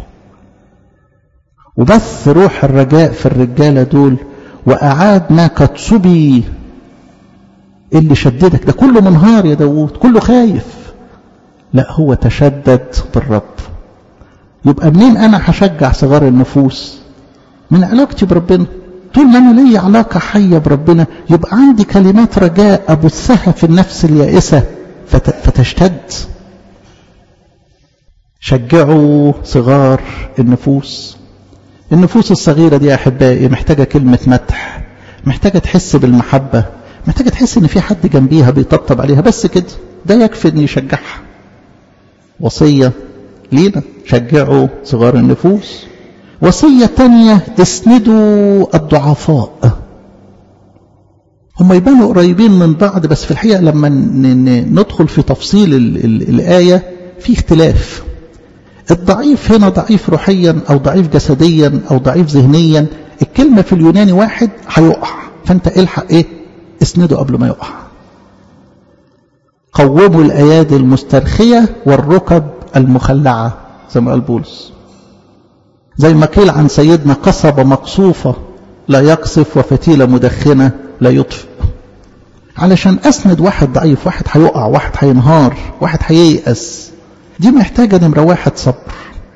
وبث روح الرجاء في الرجالة دول وأعاد ما قد سبي اللي شددك ده كله منهار يا داوود كله خايف لا هو تشدد بالرب يبقى منين أنا هشجع صغار النفوس من علاقتي بربنا طول ما أنا لي علاقة حية بربنا يبقى عندي كلمات رجاء أبثها في النفس اليائسة فتشتد شجعوا صغار النفوس النفوس الصغيرة دي يا أحبائي محتاجة كلمة مدح محتاجة تحس بالمحبة محتاجة تحس إن في حد جنبيها بيطبطب عليها بس كده ده يكفي إن يشجعها وصية لينا شجعوا صغار النفوس وصية تانية اسندوا الضعفاء هم يبانوا قريبين من بعض بس في الحقيقة لما ندخل في تفصيل ال ال الآية في اختلاف الضعيف هنا ضعيف روحيا أو ضعيف جسديا أو ضعيف ذهنيا الكلمة في اليوناني واحد هيقع فأنت الحق إيه اسنده قبل ما يقع قوموا الأيادي المسترخية والركب المخلعة زي ما قال بولس زي ما قيل عن سيدنا قصبة مقصوفة لا يقصف وفتيلة مدخنة لا يطفئ علشان أسند واحد ضعيف واحد هيقع واحد هينهار واحد هييأس دي محتاجة نمرة واحد صبر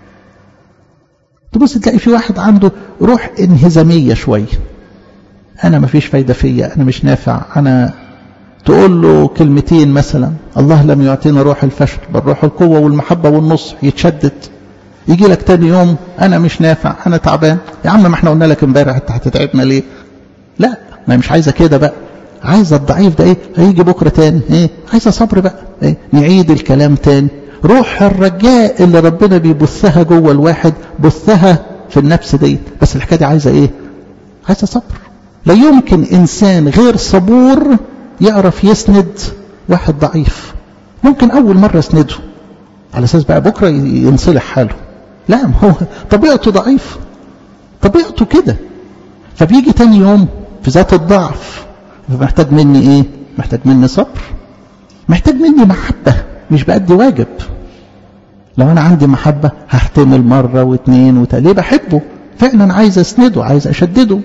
تبص تلاقي في واحد عنده روح انهزامية شوية أنا مفيش فايدة فيا أنا مش نافع أنا تقول له كلمتين مثلا الله لم يعطينا روح الفشل بل روح القوة والمحبة والنصح يتشدد يجي لك تاني يوم أنا مش نافع أنا تعبان يا عم ما احنا قلنا لك امبارح انت هتتعبنا ليه لا ما مش عايزة كده بقى عايزة الضعيف ده ايه هيجي بكرة تاني ايه عايزة صبر بقى ايه نعيد الكلام تاني روح الرجاء اللي ربنا بيبثها جوه الواحد بثها في النفس دي بس الحكاية دي عايزة ايه عايزة صبر لا يمكن انسان غير صبور يعرف يسند واحد ضعيف ممكن اول مرة يسنده على اساس بقى بكرة ينصلح حاله لا ما هو طبيعته ضعيف طبيعته كده فبيجي تاني يوم في ذات الضعف فمحتاج مني ايه محتاج مني صبر محتاج مني محبة مش بأدي واجب لو انا عندي محبة هحتمل مرة واثنين وتالي ليه بحبه فعلا عايز اسنده عايز اشدده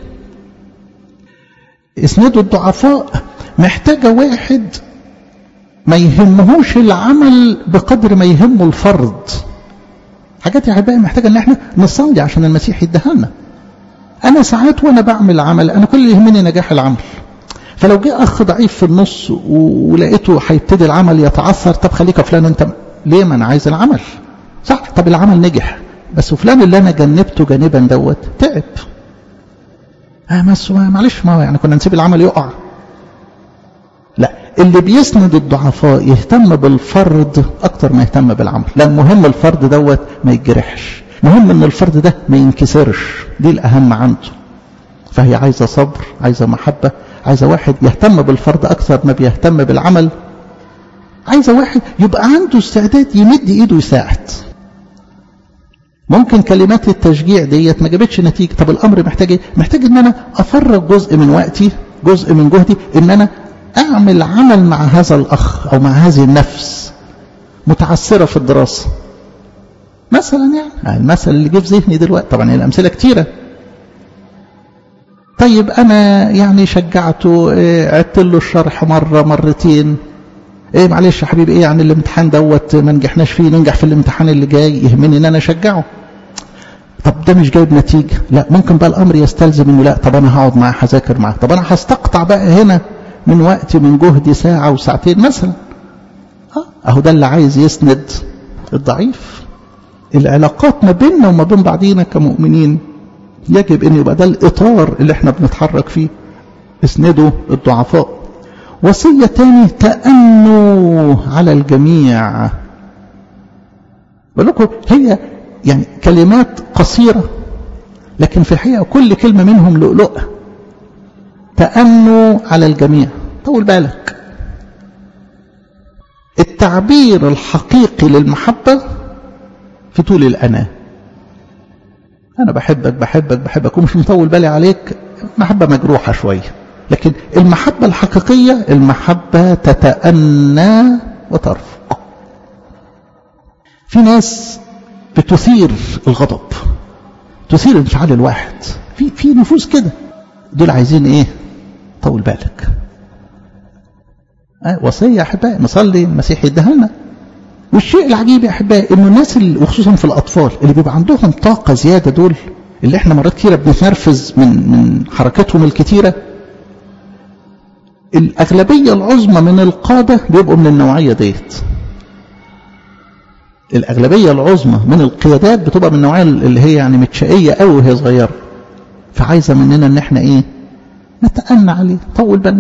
اسنده الضعفاء محتاجة واحد ما يهمهوش العمل بقدر ما يهمه الفرض حاجات يا احبائي محتاجه ان احنا نصلي عشان المسيح يديها لنا انا ساعات وانا بعمل عمل انا كل اللي يهمني نجاح العمل فلو جه اخ ضعيف في النص ولقيته هيبتدي العمل يتعثر طب خليك يا فلان انت ليه ما انا عايز العمل صح طب العمل نجح بس فلان اللي انا جنبته جانبا دوت تعب اه بس معلش ما يعني كنا نسيب العمل يقع لا اللي بيسند الضعفاء يهتم بالفرد اكتر ما يهتم بالعمل لان مهم الفرد دوت ما يتجرحش مهم ان الفرد ده ما ينكسرش دي الاهم عنده فهي عايزه صبر عايزه محبه عايزه واحد يهتم بالفرد اكثر ما بيهتم بالعمل عايزه واحد يبقى عنده استعداد يمد ايده يساعد ممكن كلمات التشجيع ديت ما جابتش نتيجة طب الأمر محتاج ايه محتاج ان انا افرغ جزء من وقتي جزء من جهدي ان انا اعمل عمل مع هذا الاخ او مع هذه النفس متعثرة في الدراسة مثلا يعني المثل اللي جه في ذهني دلوقتي طبعا الامثله كتيره طيب انا يعني شجعته إيه عدت له الشرح مره مرتين ايه معلش يا حبيبي ايه يعني الامتحان دوت ما نجحناش فيه ننجح في الامتحان اللي جاي يهمني ان انا اشجعه طب ده مش جايب نتيجه لا ممكن بقى الامر يستلزم انه لا طب انا هقعد معاه هذاكر معاه طب انا هستقطع بقى هنا من وقتي من جهدي ساعه وساعتين مثلا اه اهو ده اللي عايز يسند الضعيف العلاقات ما بيننا وما بين بعضينا كمؤمنين يجب ان يبقى ده الاطار اللي احنا بنتحرك فيه اسندوا الضعفاء وصية تاني تأنوا على الجميع بقول لكم هي يعني كلمات قصيرة لكن في الحقيقة كل كلمة منهم لؤلؤة تأنوا على الجميع طول بالك التعبير الحقيقي للمحبة في طول الأنا أنا بحبك بحبك بحبك ومش مطول بالي عليك محبة مجروحة شوية لكن المحبة الحقيقية المحبة تتأنى وترفق في ناس بتثير الغضب تثير انفعال الواحد في في نفوس كده دول عايزين ايه طول بالك أه وصية يا أحبائي نصلي المسيح يديها لنا والشيء العجيب يا أحبائي إنه الناس اللي وخصوصا في الأطفال اللي بيبقى عندهم طاقة زيادة دول اللي احنا مرات كتيرة بنتنرفز من من حركاتهم الكتيرة الأغلبية العظمى من القادة بيبقوا من النوعية ديت الأغلبية العظمى من القيادات بتبقى من النوعية اللي هي يعني متشقية قوي وهي صغيرة فعايزة مننا إن احنا إيه نتأنى عليه طول بالنا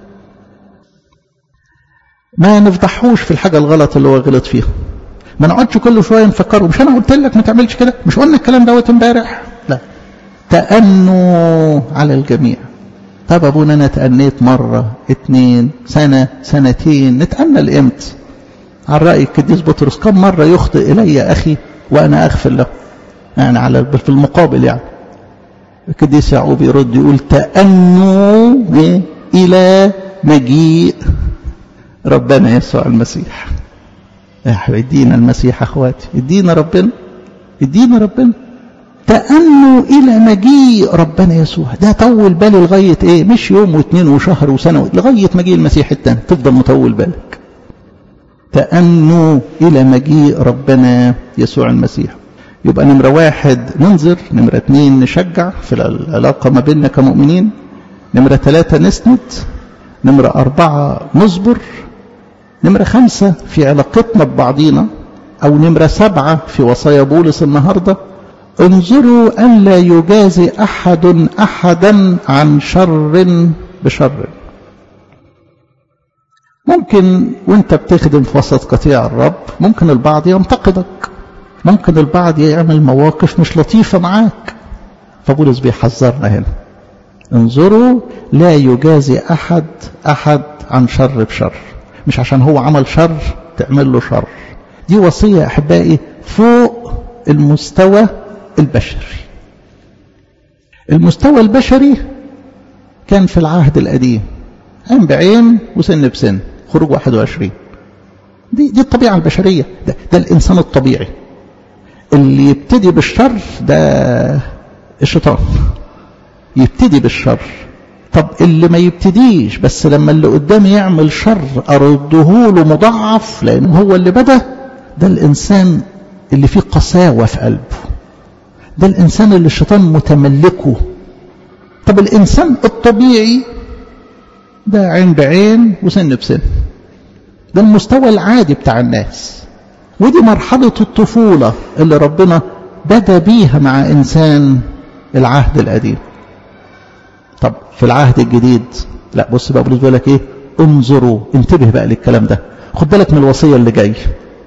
ما نفضحوش في الحاجة الغلط اللي هو غلط فيها ما نقعدش كل شوية نفكره مش أنا قلت لك ما تعملش كده مش قلنا الكلام دوت امبارح لا تأنوا على الجميع طب أبونا أنا تأنيت مرة اتنين سنة سنتين نتأنى الإمتى على رأي القديس بطرس كم مرة يخطئ إلي أخي وأنا أغفر له يعني على في المقابل يعني القديس يعقوب يرد يقول تأنوا إلى مجيء ربنا يسوع المسيح يا ادينا المسيح اخواتي ادينا ربنا ادينا ربنا تأنوا إلى مجيء ربنا يسوع ده طول بالي لغاية إيه مش يوم واثنين وشهر وسنة لغاية مجيء المسيح التاني تفضل مطول بالك تأنوا إلى مجيء ربنا يسوع المسيح يبقى نمرة واحد ننظر نمرة اثنين نشجع في العلاقة ما بيننا كمؤمنين نمرة ثلاثة نسند نمرة أربعة نصبر نمرة خمسة في علاقتنا ببعضينا أو نمرة سبعة في وصايا بولس النهاردة انظروا ألا يجازي أحد أحدا عن شر بشر ممكن وانت بتخدم في وسط قطيع الرب ممكن البعض ينتقدك ممكن البعض يعمل مواقف مش لطيفة معاك فبولس بيحذرنا هنا انظروا لا يجازي أحد أحد عن شر بشر مش عشان هو عمل شر تعمل له شر دي وصية يا أحبائي فوق المستوى البشري المستوى البشري كان في العهد القديم عين بعين وسن بسن خروج 21 دي دي الطبيعة البشرية ده, ده الإنسان الطبيعي اللي يبتدي بالشر ده الشيطان يبتدي بالشر طب اللي ما يبتديش بس لما اللي قدامي يعمل شر أرده له مضاعف لأنه هو اللي بدأ ده الإنسان اللي فيه قساوة في قلبه ده الإنسان اللي الشيطان متملكه طب الإنسان الطبيعي ده عين بعين وسن بسن ده المستوى العادي بتاع الناس ودي مرحلة الطفولة اللي ربنا بدأ بيها مع إنسان العهد القديم طب في العهد الجديد لا بص بقى بولس بيقول لك ايه انظروا انتبه بقى للكلام ده خد بالك من الوصية اللي جاي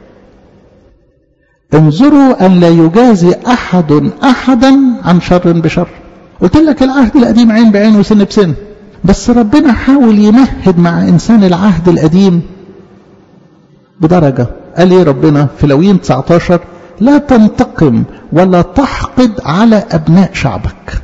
انظروا أن لا يجازي أحد أحدا عن شر بشر قلت لك العهد القديم عين بعين وسن بسن بس ربنا حاول يمهد مع إنسان العهد القديم بدرجة قال ايه ربنا في لوين 19 لا تنتقم ولا تحقد على أبناء شعبك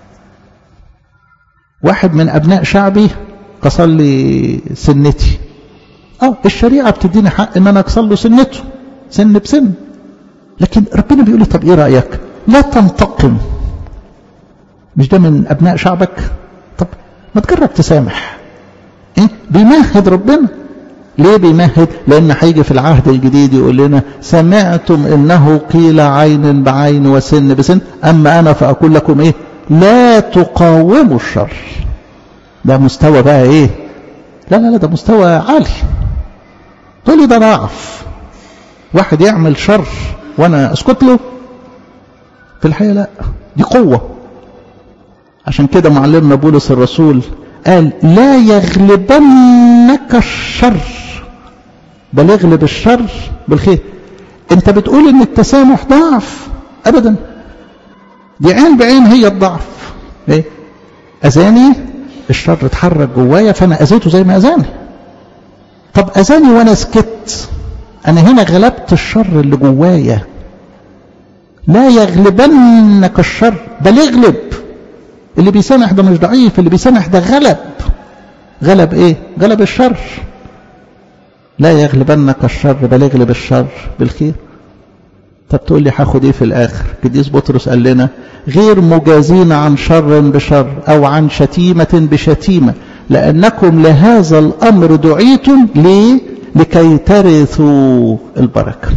واحد من أبناء شعبي كسر لي سنتي اه الشريعة بتديني حق ان انا اكسر له سنته سن بسن لكن ربنا بيقول لي طب ايه رأيك لا تنتقم مش ده من ابناء شعبك طب ما تجرب تسامح إيه؟ بيمهد ربنا ليه بيمهد لان هيجي في العهد الجديد يقول لنا سمعتم انه قيل عين بعين وسن بسن اما انا فاقول لكم ايه لا تقاوموا الشر ده مستوى بقى ايه لا لا لا ده مستوى عالي تقول لي ده ضعف واحد يعمل شر وانا اسكت له في الحقيقه لا دي قوه عشان كده معلمنا بولس الرسول قال لا يغلبنك الشر بل يغلب الشر بالخير انت بتقول ان التسامح ضعف ابدا دي عين بعين هي الضعف ايه اذاني الشر اتحرك جوايا فانا اذيته زي ما اذاني طب اذاني وانا سكت انا هنا غلبت الشر اللي جوايا لا يغلبنك الشر بل يغلب اللي بيسامح ده مش ضعيف اللي بيسامح ده غلب غلب ايه غلب الشر لا يغلبنك الشر بل يغلب الشر بالخير طب تقول لي هاخد ايه في الاخر قديس بطرس قال لنا غير مجازين عن شر بشر او عن شتيمة بشتيمة لانكم لهذا الامر دعيتم ليه لكي ترثوا البركة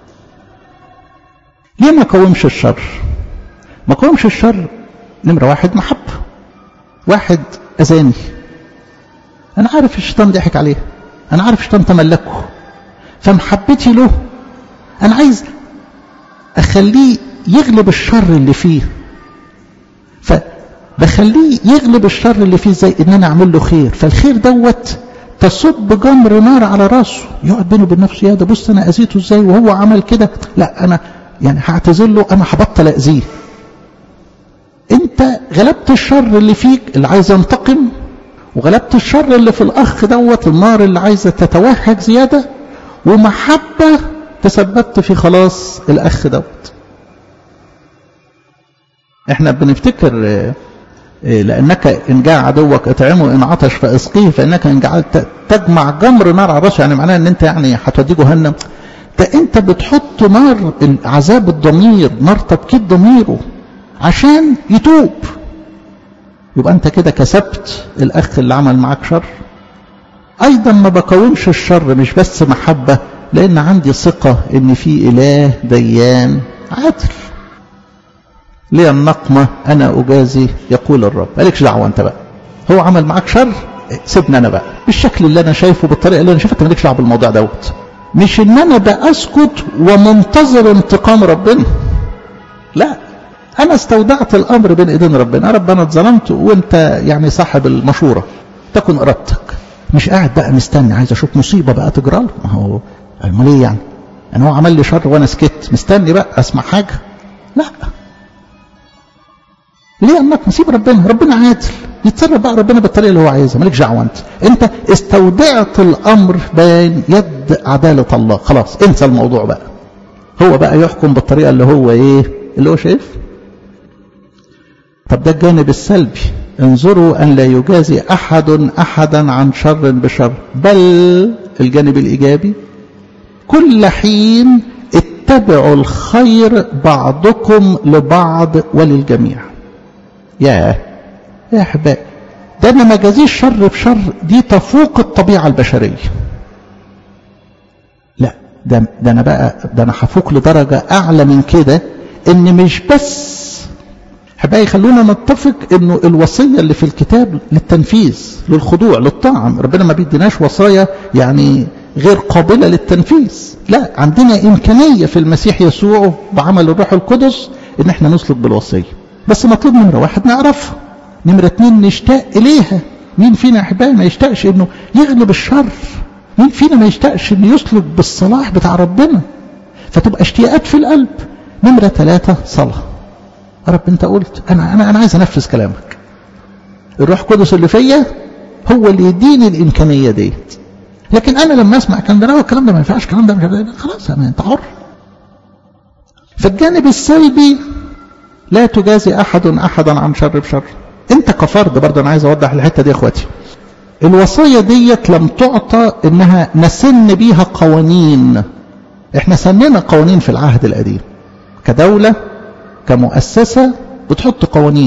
ليه ما قومش الشر ما قومش الشر نمرة واحد محبة واحد أذاني أنا عارف الشيطان ضحك عليه أنا عارف الشيطان تملكه فمحبتي له أنا عايز أخليه يغلب الشر اللي فيه فبخليه يغلب الشر اللي فيه ازاي ان انا اعمل له خير فالخير دوت تصب جمر نار على راسه يقعد بينه وبين نفسه يا ده بص انا اذيته ازاي وهو عمل كده لا انا يعني هعتذر له انا هبطل اذيه انت غلبت الشر اللي فيك اللي عايز ينتقم وغلبت الشر اللي في الاخ دوت النار اللي عايزه تتوهج زياده ومحبه تسببت في خلاص الاخ دوت احنا بنفتكر لانك ان جاء عدوك اطعمه ان عطش فاسقيه فانك ان جعلت تجمع جمر نار على راسه يعني معناه ان انت يعني هتوديه جهنم ده انت بتحط نار عذاب الضمير نار تبكيت ضميره عشان يتوب يبقى انت كده كسبت الاخ اللي عمل معاك شر ايضا ما بكونش الشر مش بس محبة لان عندي ثقة ان في اله ديان عادل لي النقمة انا اجازي يقول الرب مالكش دعوة انت بقى هو عمل معاك شر سيبني انا بقى بالشكل اللي انا شايفه بالطريقة اللي انا شايفها انت مالكش دعوة بالموضوع دوت مش ان انا بأسكت ومنتظر انتقام ربنا لا انا استودعت الامر بين ايدين ربنا رب انا اتظلمت وانت يعني صاحب المشوره تكن ارادتك مش قاعد بقى مستني عايز اشوف مصيبه بقى تجرى له ما هو امال ايه يعني انا هو عمل لي شر وانا سكت مستني بقى اسمع حاجه لا ليه انك نسيب ربنا ربنا عادل يتصرف بقى ربنا بالطريقه اللي هو عايزها مالكش دعوه انت انت استودعت الامر بين يد عداله الله خلاص انسى الموضوع بقى هو بقى يحكم بالطريقه اللي هو ايه اللي هو شايف طب ده الجانب السلبي انظروا أن لا يجازي أحد أحدا عن شر بشر بل الجانب الإيجابي كل حين اتبعوا الخير بعضكم لبعض وللجميع يا يا أحبائي ده أنا ما جازيش شر بشر دي تفوق الطبيعة البشرية لا ده, ده أنا بقى ده أنا هفوق لدرجة أعلى من كده إن مش بس احبائي خلونا نتفق انه الوصيه اللي في الكتاب للتنفيذ للخضوع للطاعه ربنا ما بيديناش وصايا يعني غير قابله للتنفيذ لا عندنا امكانيه في المسيح يسوع بعمل الروح القدس ان احنا نسلك بالوصيه بس مطلوب نمره واحد نعرفها نمره اتنين نشتاق اليها مين فينا احبائي ما يشتاقش انه يغلب الشر مين فينا ما يشتاقش انه يسلك بالصلاح بتاع ربنا فتبقى اشتياقات في القلب نمره ثلاثه صلاه رب انت قلت انا انا انا عايز انفذ كلامك الروح القدس اللي فيا هو اللي يديني الامكانيه ديت لكن انا لما اسمع الكلام ده لا الكلام ده ما ينفعش الكلام ده مش خلاص انا انت حر فالجانب السلبي لا تجازي أحد أحدا عن شر بشر أنت كفرد برضه أنا عايز أوضح الحتة دي يا إخواتي الوصايا ديت لم تعطى إنها نسن بيها قوانين إحنا سننا قوانين في العهد القديم كدولة كمؤسسة بتحط قوانين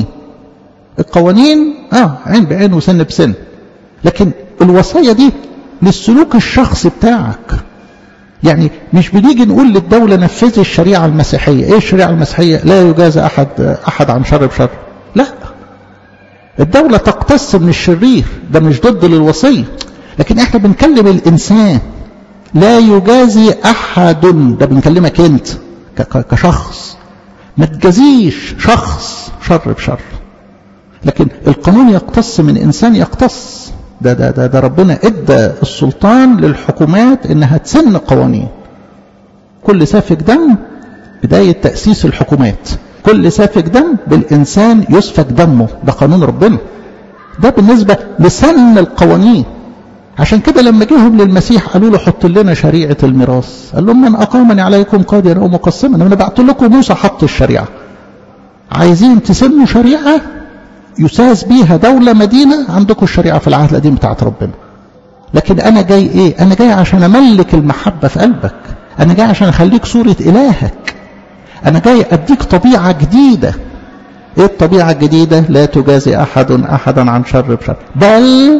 القوانين اه عين بعين وسن بسن لكن الوصايا دي للسلوك الشخصي بتاعك يعني مش بنيجي نقول للدولة نفذي الشريعة المسيحية ايه الشريعة المسيحية لا يجازى احد احد عن شر بشر لا الدولة تقتص من الشرير ده مش ضد للوصية لكن احنا بنكلم الانسان لا يجازي احد ده بنكلمك انت كشخص ما تجازيش شخص شر بشر لكن القانون يقتص من انسان يقتص ده ده ده, ده ربنا ادى السلطان للحكومات انها تسن قوانين كل سافك دم بداية تأسيس الحكومات كل سافك دم بالإنسان يسفك دمه ده قانون ربنا ده بالنسبة لسن القوانين عشان كده لما جيهم للمسيح قالوا له حط لنا شريعة الميراث قال لهم من أقامني عليكم قادرا أو مقسما أنا بعت لكم موسى حط الشريعة عايزين تسنوا شريعة يساس بيها دولة مدينة عندكم الشريعة في العهد القديم بتاعت ربنا لكن أنا جاي إيه أنا جاي عشان أملك المحبة في قلبك أنا جاي عشان أخليك صورة إلهك أنا جاي أديك طبيعة جديدة إيه الطبيعة الجديدة لا تجازي أحد أحدا عن شر بشر بل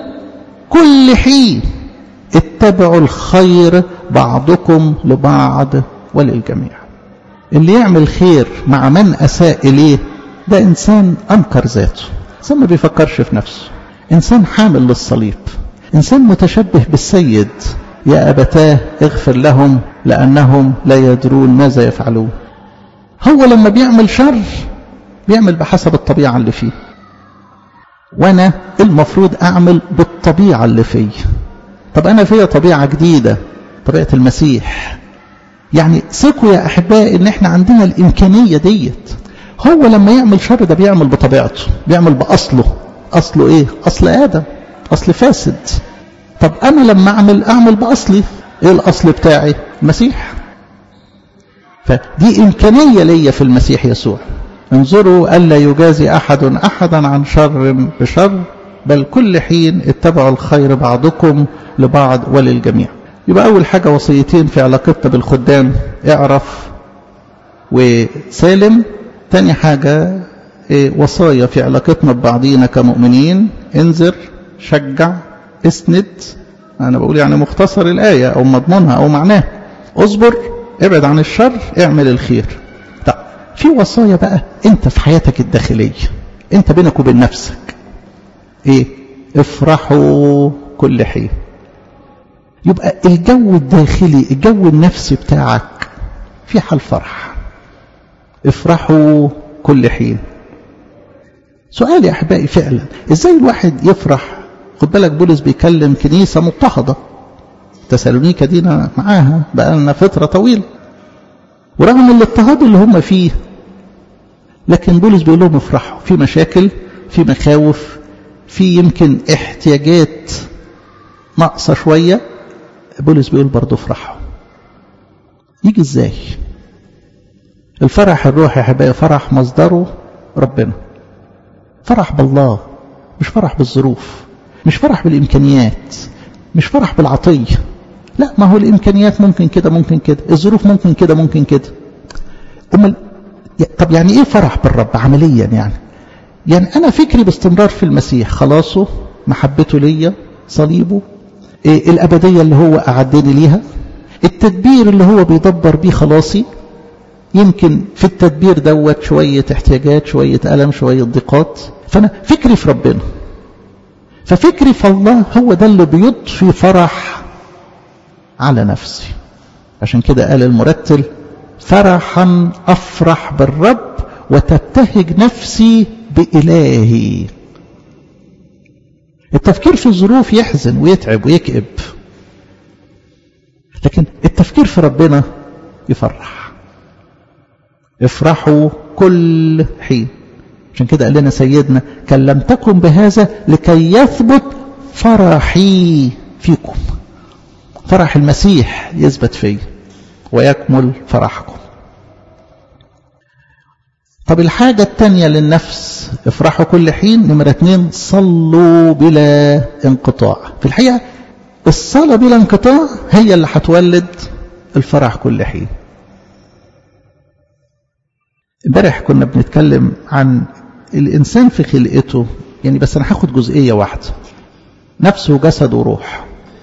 كل حين اتبعوا الخير بعضكم لبعض وللجميع اللي يعمل خير مع من أساء إليه ده إنسان أنكر ذاته إنسان ما بيفكرش في نفسه إنسان حامل للصليب إنسان متشبه بالسيد يا أبتاه اغفر لهم لأنهم لا يدرون ماذا يفعلون هو لما بيعمل شر بيعمل بحسب الطبيعة اللي فيه وأنا المفروض أعمل بالطبيعة اللي فيه طب أنا فيها طبيعة جديدة طبيعة المسيح يعني ثقوا يا أحبائي إن إحنا عندنا الإمكانية ديت هو لما يعمل شر ده بيعمل بطبيعته بيعمل بأصله أصله إيه؟ أصل آدم أصل فاسد طب أنا لما أعمل أعمل بأصلي إيه الأصل بتاعي؟ المسيح فدي إمكانية ليا في المسيح يسوع انظروا ألا يجازي أحد أحدا عن شر بشر بل كل حين اتبعوا الخير بعضكم لبعض وللجميع يبقى أول حاجة وصيتين في علاقتنا بالخدام اعرف وسالم تاني حاجة وصايا في علاقتنا ببعضينا كمؤمنين انذر شجع اسند أنا بقول يعني مختصر الآية أو مضمونها أو معناها اصبر ابعد عن الشر اعمل الخير طب في وصايا بقى انت في حياتك الداخلية انت بينك وبين نفسك ايه افرحوا كل حين يبقى الجو الداخلي الجو النفسي بتاعك في حال فرح افرحوا كل حين سؤال يا احبائي فعلا ازاي الواحد يفرح خد بالك بولس بيكلم كنيسة مضطهدة تسالونيكا دينا معاها بقى لنا فترة طويلة ورغم الاضطهاد اللي هم فيه لكن بولس بيقول لهم افرحوا في مشاكل في مخاوف في يمكن احتياجات ناقصة شوية بولس بيقول برضه افرحوا يجي ازاي الفرح الروحي يا حبايبي فرح مصدره ربنا فرح بالله مش فرح بالظروف مش فرح بالامكانيات مش فرح بالعطيه لا ما هو الامكانيات ممكن كده ممكن كده الظروف ممكن كده ممكن كده امال طب يعني ايه فرح بالرب عمليا يعني يعني انا فكري باستمرار في المسيح خلاصه محبته ليا صليبه إيه الابديه اللي هو اعدني ليها التدبير اللي هو بيدبر بيه خلاصي يمكن في التدبير دوت شويه احتياجات شويه الم شويه ضيقات فانا فكري في ربنا ففكري في الله هو ده اللي بيضفي فرح على نفسي عشان كده قال المرتل فرحا أفرح بالرب وتبتهج نفسي بإلهي التفكير في الظروف يحزن ويتعب ويكئب لكن التفكير في ربنا يفرح افرحوا كل حين عشان كده قال لنا سيدنا كلمتكم بهذا لكي يثبت فرحي فيكم فرح المسيح يثبت فيه ويكمل فرحكم طب الحاجة التانية للنفس افرحوا كل حين نمرة اتنين صلوا بلا انقطاع في الحقيقة الصلاة بلا انقطاع هي اللي هتولد الفرح كل حين امبارح كنا بنتكلم عن الإنسان في خلقته يعني بس أنا هاخد جزئية واحدة نفس وجسد وروح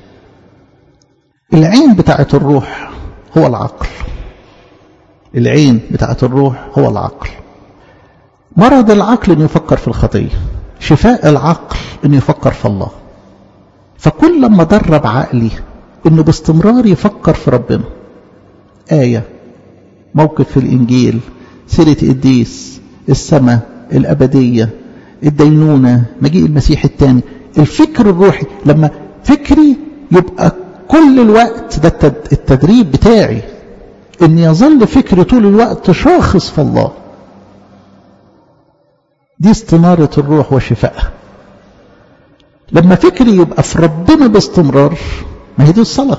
العين بتاعت الروح هو العقل العين بتاعت الروح هو العقل مرض العقل انه يفكر في الخطيه شفاء العقل انه يفكر في الله فكل لما درب عقلي انه باستمرار يفكر في ربنا آية موقف في الإنجيل سيرة قديس السماء الأبدية الدينونة مجيء المسيح الثاني الفكر الروحي لما فكري يبقى كل الوقت ده التدريب بتاعي ان يظل فكري طول الوقت شاخص في الله دي استنارة الروح وشفائها لما فكري يبقى في ربنا باستمرار ما هي دي الصلاة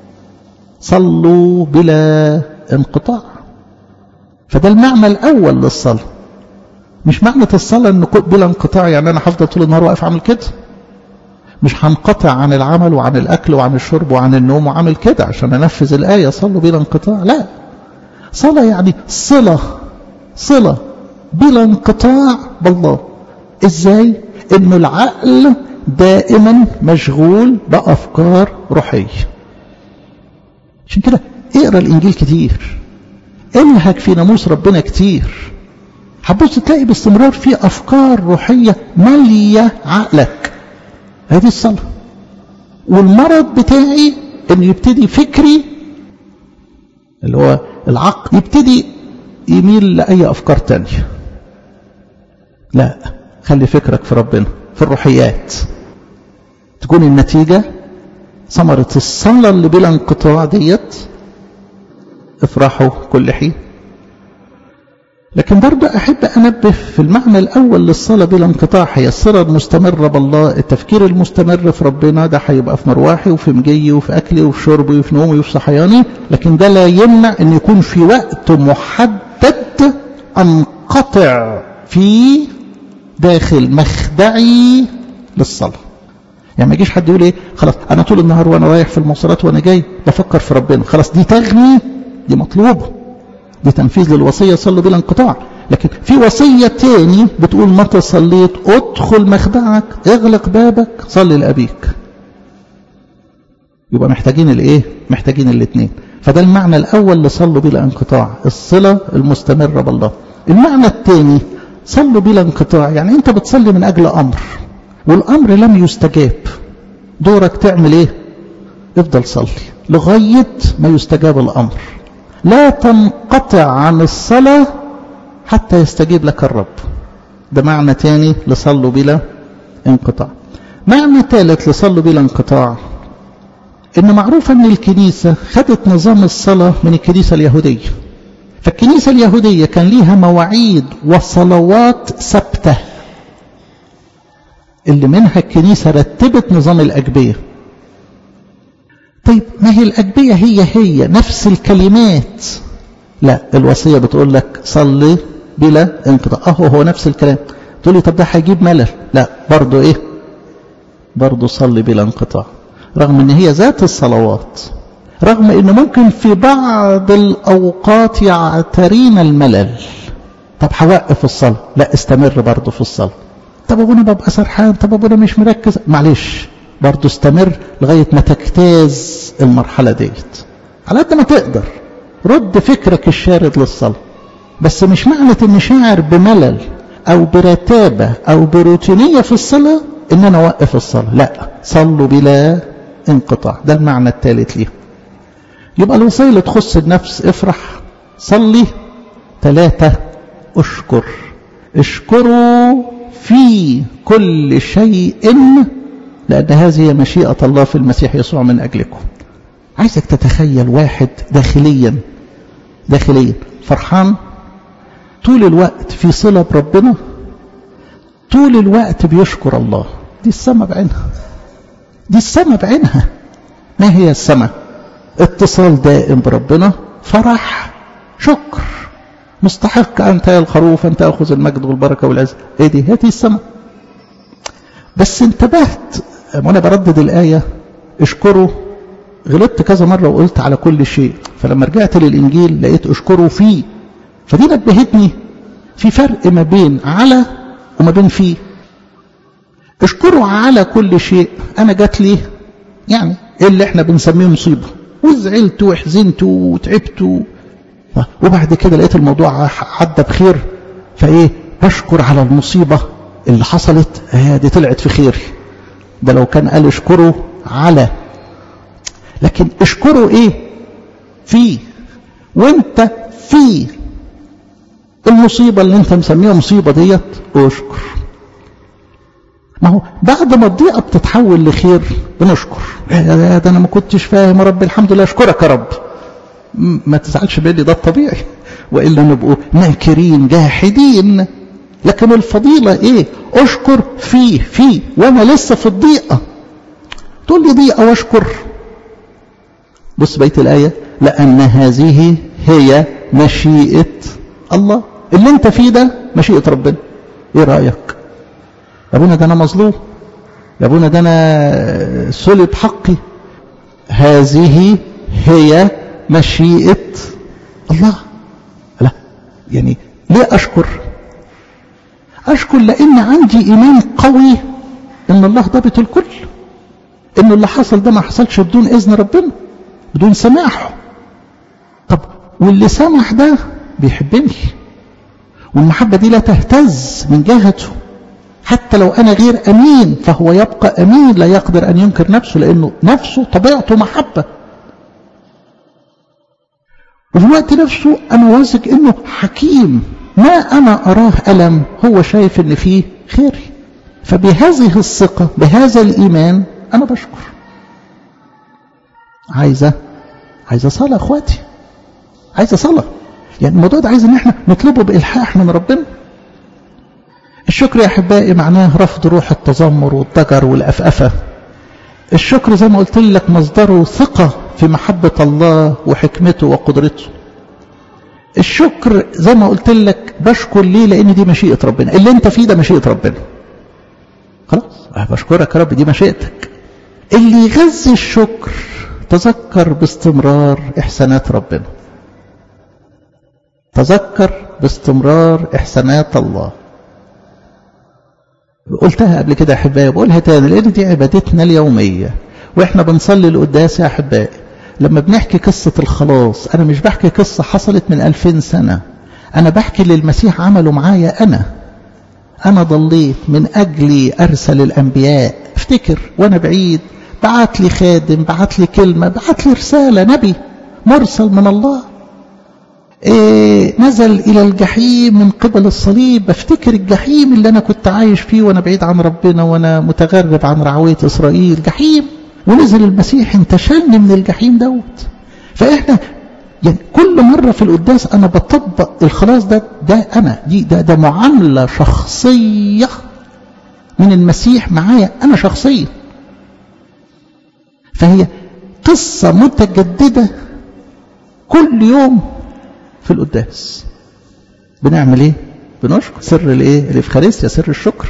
صلوا بلا انقطاع فده المعنى الأول للصلاة مش معنى الصلاة ان بلا انقطاع يعني انا هفضل طول النهار واقف اعمل كده مش هنقطع عن العمل وعن الأكل وعن الشرب وعن النوم وعمل كده عشان أنفذ الآية صلوا بلا انقطاع لا صلاة يعني صلة صلة بلا انقطاع بالله ازاي ان العقل دائما مشغول بأفكار روحية عشان كده اقرا الانجيل كتير انهك في ناموس ربنا كتير هتبص تلاقي باستمرار في افكار روحيه ماليه عقلك هذه الصلاه والمرض بتاعي ان يبتدي فكري اللي هو العقل يبتدي يميل لاي افكار تانية لا خلي فكرك في ربنا في الروحيات تكون النتيجة ثمرة الصلاة اللي بلا انقطاع ديت افرحوا كل حين لكن برضه أحب أنبه في المعنى الأول للصلاة بلا انقطاع هي الصلة المستمرة بالله التفكير المستمر في ربنا ده هيبقى في مروحي وفي مجيي وفي أكلي وفي شربي وفي نومي وفي صحياني لكن ده لا يمنع أن يكون في وقت محدد أنقطع فيه داخل مخدعي للصلاة يعني ما يجيش حد يقول ايه خلاص انا طول النهار وانا رايح في المواصلات وانا جاي بفكر في ربنا خلاص دي تغني دي مطلوبه دي تنفيذ للوصيه صلوا بلا انقطاع لكن في وصيه تاني بتقول متى صليت ادخل مخدعك اغلق بابك صلي لابيك يبقى محتاجين الايه محتاجين الاثنين فده المعنى الاول لصلوا بلا انقطاع الصله المستمره بالله المعنى الثاني صلوا بلا انقطاع يعني انت بتصلي من اجل امر والامر لم يستجاب دورك تعمل ايه افضل صلي لغايه ما يستجاب الامر لا تنقطع عن الصلاه حتى يستجيب لك الرب ده معنى تاني لصلوا بلا انقطاع معنى ثالث لصلوا بلا انقطاع ان معروف ان الكنيسه خدت نظام الصلاه من الكنيسه اليهوديه فالكنيسة اليهودية كان ليها مواعيد وصلوات ثابتة اللي منها الكنيسة رتبت نظام الأجبية طيب ما هي الأجبية هي هي نفس الكلمات لا الوصية بتقول لك صلي بلا انقطاع اهو هو نفس الكلام تقول لي طب ده هيجيب ملل لا برضه ايه برضه صلي بلا انقطاع رغم ان هي ذات الصلوات رغم ان ممكن في بعض الاوقات يعترينا الملل طب هوقف الصلاه لا استمر برضه في الصلاه طب ابونا ببقى سرحان طب ابونا مش مركز معلش برضه استمر لغايه ما تجتاز المرحله ديت على قد ما تقدر رد فكرك الشارد للصلاه بس مش معنى اني شاعر بملل او برتابه او بروتينيه في الصلاه ان انا اوقف الصلاه لا صلوا بلا انقطاع ده المعنى الثالث ليه يبقى الوصية اللي تخص النفس افرح صلي ثلاثة اشكر اشكروا في كل شيء لأن هذه مشيئة الله في المسيح يسوع من أجلكم عايزك تتخيل واحد داخليا داخليا فرحان طول الوقت في صلة بربنا طول الوقت بيشكر الله دي السماء بعينها دي السماء بعينها ما هي السماء اتصال دائم بربنا فرح شكر مستحق أنت يا الخروف أن تأخذ المجد والبركة والعز إيه دي هاتي السماء بس انتبهت وأنا بردد الآية اشكروا غلطت كذا مرة وقلت على كل شيء فلما رجعت للإنجيل لقيت اشكروا فيه فدي نبهتني في فرق ما بين على وما بين فيه اشكروا على كل شيء أنا جات لي يعني إيه اللي احنا بنسميه مصيبة وزعلت وحزنت وتعبت وبعد كده لقيت الموضوع عدى بخير فايه بشكر على المصيبة اللي حصلت آه دي طلعت في خير ده لو كان قال اشكروا على لكن اشكروا ايه فيه وانت في المصيبة اللي انت مسميها مصيبة ديت اشكر ما هو بعد ما الضيقة بتتحول لخير بنشكر ده انا ما كنتش فاهم يا رب الحمد لله اشكرك يا رب ما تزعلش مني ده الطبيعي وإلا نبقوا ناكرين جاحدين لكن الفضيلة ايه اشكر فيه فيه وانا لسه في الضيقة تقول لي ضيقة واشكر بص بيت الآية لأن هذه هي مشيئة الله اللي انت فيه ده مشيئة ربنا ايه رأيك يا ابونا ده انا مظلوم يا ابونا ده انا سلب حقي هذه هي مشيئة الله لا يعني ليه أشكر أشكر لأن عندي إيمان قوي إن الله ضابط الكل إن اللي حصل ده ما حصلش بدون إذن ربنا بدون سماحه طب واللي سمح ده بيحبني والمحبة دي لا تهتز من جهته حتى لو أنا غير أمين فهو يبقى أمين لا يقدر أن ينكر نفسه لأنه نفسه طبيعته محبة وفي الوقت نفسه أنا واثق إنه حكيم ما أنا أراه ألم هو شايف إن فيه خير فبهذه الثقة بهذا الإيمان أنا بشكر عايزة عايزة صلاة أخواتي عايزة صلاة يعني الموضوع ده عايز إن إحنا نطلبه بإلحاح من ربنا الشكر يا أحبائي معناه رفض روح التذمر والضجر والأفأفة الشكر زي ما قلت لك مصدره ثقة في محبة الله وحكمته وقدرته الشكر زي ما قلت لك بشكر ليه لأن دي مشيئة ربنا اللي انت فيه ده مشيئة ربنا خلاص بشكرك يا رب دي مشيئتك اللي يغذي الشكر تذكر باستمرار إحسانات ربنا تذكر باستمرار إحسانات الله قلتها قبل كده يا أحبائي بقولها تاني لأن دي عبادتنا اليومية وإحنا بنصلي القداس يا أحبائي لما بنحكي قصة الخلاص أنا مش بحكي قصة حصلت من ألفين سنة أنا بحكي للمسيح عمله معايا أنا أنا ضليت من أجلي أرسل الأنبياء افتكر وأنا بعيد بعت لي خادم بعت لي كلمة بعت لي رسالة نبي مرسل من الله إيه نزل إلى الجحيم من قبل الصليب بفتكر الجحيم اللي أنا كنت عايش فيه وأنا بعيد عن ربنا وأنا متغرب عن رعوية إسرائيل جحيم ونزل المسيح انتشلني من الجحيم دوت فإحنا يعني كل مرة في القداس أنا بطبق الخلاص ده ده أنا دي ده ده معاملة شخصية من المسيح معايا أنا شخصيا فهي قصة متجددة كل يوم في القداس بنعمل ايه بنشكر سر الايه الافخارستيا سر الشكر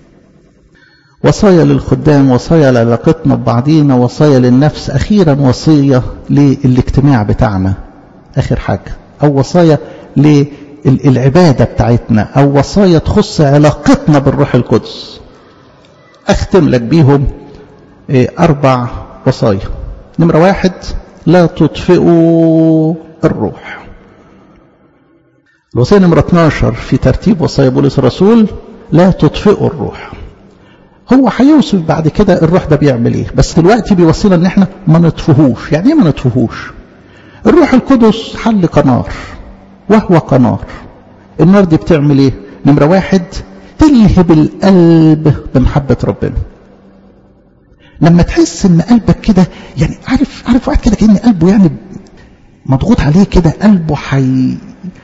وصايا للخدام وصايا لعلاقتنا ببعضينا وصايا للنفس اخيرا وصيه للاجتماع بتاعنا اخر حاجه او وصايا للعباده بتاعتنا او وصايا تخص علاقتنا بالروح القدس اختم لك بيهم اربع وصايا نمره واحد لا تطفئوا الروح الوصية نمرة 12 في ترتيب وصايا بولس الرسول لا تطفئوا الروح هو هيوصف بعد كده الروح ده بيعمل ايه بس دلوقتي بيوصينا ان احنا ما نطفهوش يعني ايه ما نطفهوش الروح القدس حل قنار وهو قنار النار دي بتعمل ايه نمرة واحد تلهب القلب بمحبة ربنا لما تحس ان قلبك كده يعني عارف عارف واحد كده كأن قلبه يعني مضغوط عليه كده قلبه حي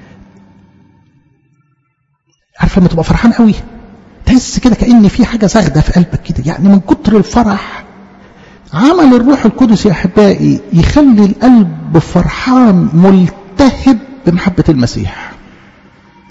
عارف لما تبقى فرحان قوي تحس كده كأن في حاجة زاغدة في قلبك كده يعني من كتر الفرح عمل الروح القدس يا أحبائي يخلي القلب فرحان ملتهب بمحبة المسيح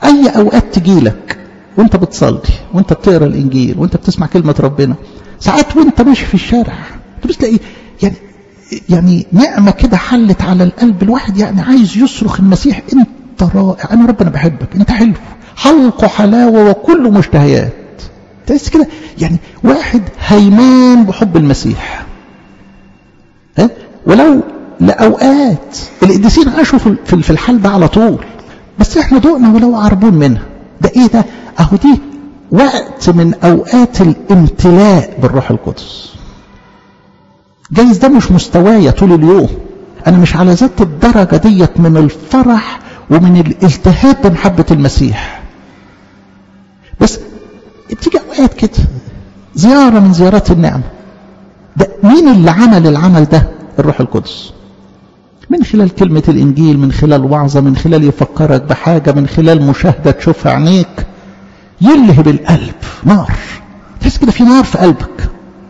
اي اوقات تجيلك وانت بتصلي وانت بتقرا الانجيل وانت بتسمع كلمه ربنا ساعات وانت ماشي في الشارع تبص تلاقي يعني يعني نعمه كده حلت على القلب الواحد يعني عايز يصرخ المسيح انت رائع انا ربنا بحبك انت حلو حلقه حلاوه وكله مشتهيات تحس كده يعني واحد هيمان بحب المسيح ها ولو لاوقات القديسين عاشوا في الحال ده على طول بس احنا دقنا ولو عربون منها ده ايه ده اهو دي وقت من اوقات الامتلاء بالروح القدس جايز ده مش مستوايا طول اليوم انا مش على ذات الدرجه ديت من الفرح ومن الالتهاب بمحبه المسيح بس بتيجي اوقات كده زياره من زيارات النعمه ده مين اللي عمل العمل ده الروح القدس من خلال كلمة الإنجيل من خلال وعظة من خلال يفكرك بحاجة من خلال مشاهدة تشوفها عينيك يلهب القلب نار تحس كده في نار في قلبك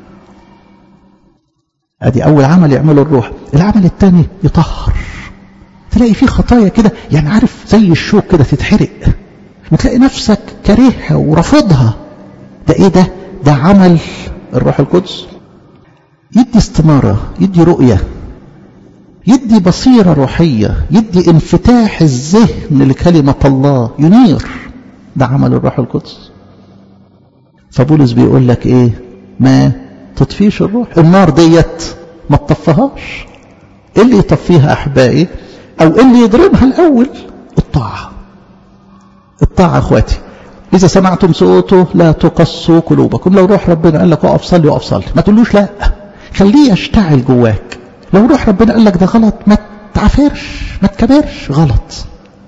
ادي اول عمل يعمله الروح العمل الثاني يطهر تلاقي فيه خطايا كده يعني عارف زي الشوك كده تتحرق وتلاقي نفسك كارهها ورافضها ده ايه ده ده عمل الروح القدس يدي استنارة يدي رؤية يدي بصيرة روحية يدي انفتاح الذهن لكلمة الله ينير ده عمل الروح القدس فبولس بيقول لك ايه ما تطفيش الروح النار ديت ما تطفيهاش ايه اللي يطفيها احبائي او ايه اللي يضربها الاول الطاعة الطاعة اخواتي اذا سمعتم صوته لا تقصوا قلوبكم لو روح ربنا قال لك اقف صلي اقف صلي ما تقولوش لا خليه يشتعل جواك لو روح ربنا قال لك ده غلط ما تعافرش ما تكبرش غلط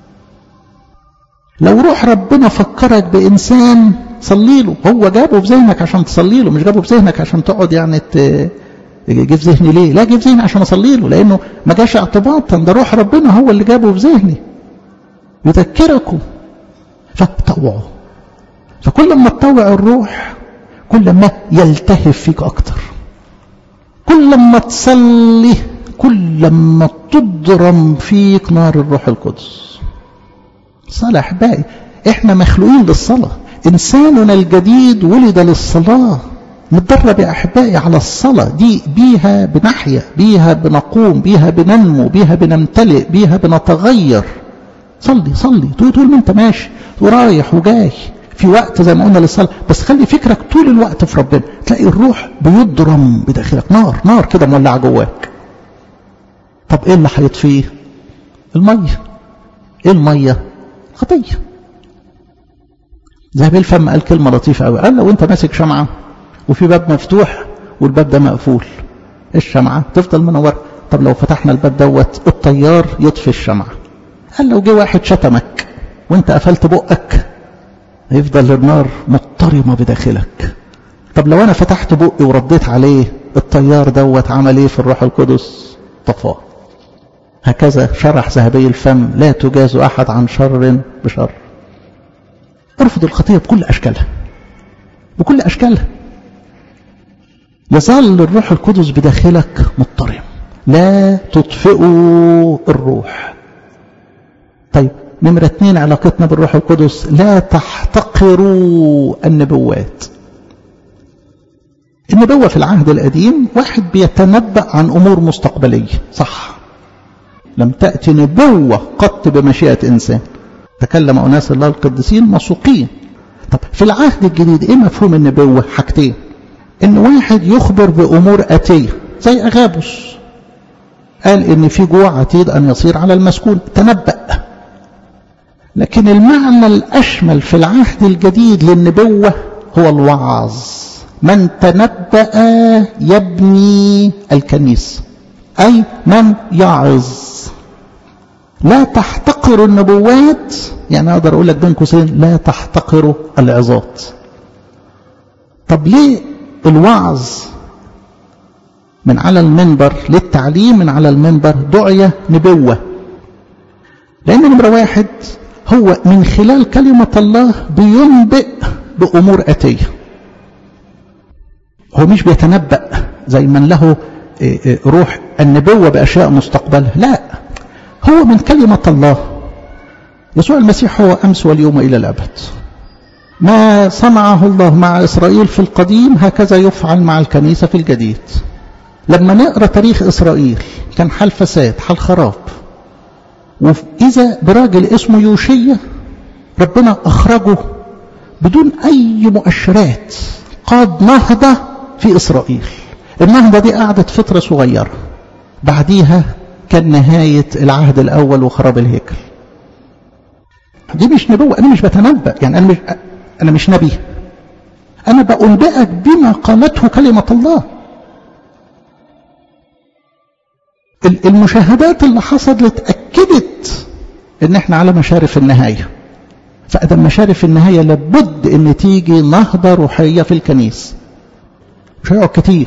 لو روح ربنا فكرك بإنسان صلي له هو جابه في ذهنك عشان تصلي له مش جابه في ذهنك عشان تقعد يعني ت... جه في ذهني ليه لا جه في ذهني عشان اصلي له لانه ما جاش اعتباطا ده روح ربنا هو اللي جابه في ذهني يذكركم فطوعوا فكل ما تطوع الروح كل ما يلتهف فيك اكتر كل ما تصلي كل ما تضرم فيك نار الروح القدس صلاة أحبائي احنا مخلوقين للصلاة إنساننا الجديد ولد للصلاة نتدرب يا أحبائي على الصلاة دي بيها بنحيا بيها بنقوم بيها بننمو بيها بنمتلئ بيها بنتغير صلي صلي طول طول ما انت ماشي ورايح وجاي في وقت زي ما قلنا للصلاة بس خلي فكرك طول الوقت في ربنا تلاقي الروح بيضرم بداخلك نار نار كده مولعة جواك طب ايه اللي هيطفيه المية ايه المية خطية زي الفم قال كلمة لطيفة قوي قال لو انت ماسك شمعة وفي باب مفتوح والباب ده مقفول الشمعة تفضل منورة طب لو فتحنا الباب دوت الطيار يطفي الشمعة قال لو جه واحد شتمك وانت قفلت بقك هيفضل النار مضطرمة بداخلك طب لو انا فتحت بقي ورديت عليه الطيار دوت عمل ايه في الروح القدس طفاه هكذا شرح ذهبي الفم لا تجاز احد عن شر بشر ارفض الخطيه بكل اشكالها بكل اشكالها يظل الروح القدس بداخلك مضطرم لا تطفئوا الروح طيب نمرة اتنين علاقتنا بالروح القدس لا تحتقروا النبوات النبوة في العهد القديم واحد بيتنبأ عن أمور مستقبلية صح لم تأتي نبوة قط بمشيئة إنسان تكلم أناس الله القديسين مسوقين طب في العهد الجديد إيه مفهوم النبوة حاجتين إن واحد يخبر بأمور آتية زي أغابس قال إن في جوع عتيد أن يصير على المسكون تنبأ لكن المعنى الأشمل في العهد الجديد للنبوة هو الوعظ من تنبأ يبني الكنيسة أي من يعظ لا تحتقر النبوات يعني أقدر أقول لك بين قوسين لا تحتقر العظات طب ليه الوعظ من على المنبر للتعليم من على المنبر دعية نبوة لأن نمرة واحد هو من خلال كلمة الله بينبئ بأمور آتية هو مش بيتنبأ زي من له روح النبوة بأشياء مستقبلة لا هو من كلمة الله يسوع المسيح هو أمس واليوم إلى الأبد ما صنعه الله مع إسرائيل في القديم هكذا يفعل مع الكنيسة في الجديد لما نقرأ تاريخ إسرائيل كان حال فساد حال خراب وإذا براجل اسمه يوشية ربنا أخرجه بدون أي مؤشرات قاد نهضة في إسرائيل النهضة دي قعدت فترة صغيرة بعديها كان نهاية العهد الأول وخراب الهيكل دي مش نبوة أنا مش بتنبأ يعني أنا مش, أنا مش نبي أنا بأنبئك بما قالته كلمة الله المشاهدات اللي حصلت أكدت إن إحنا على مشارف النهاية فأدم مشارف النهاية لابد إن تيجي نهضة روحية في الكنيسة مش هيقعد كتير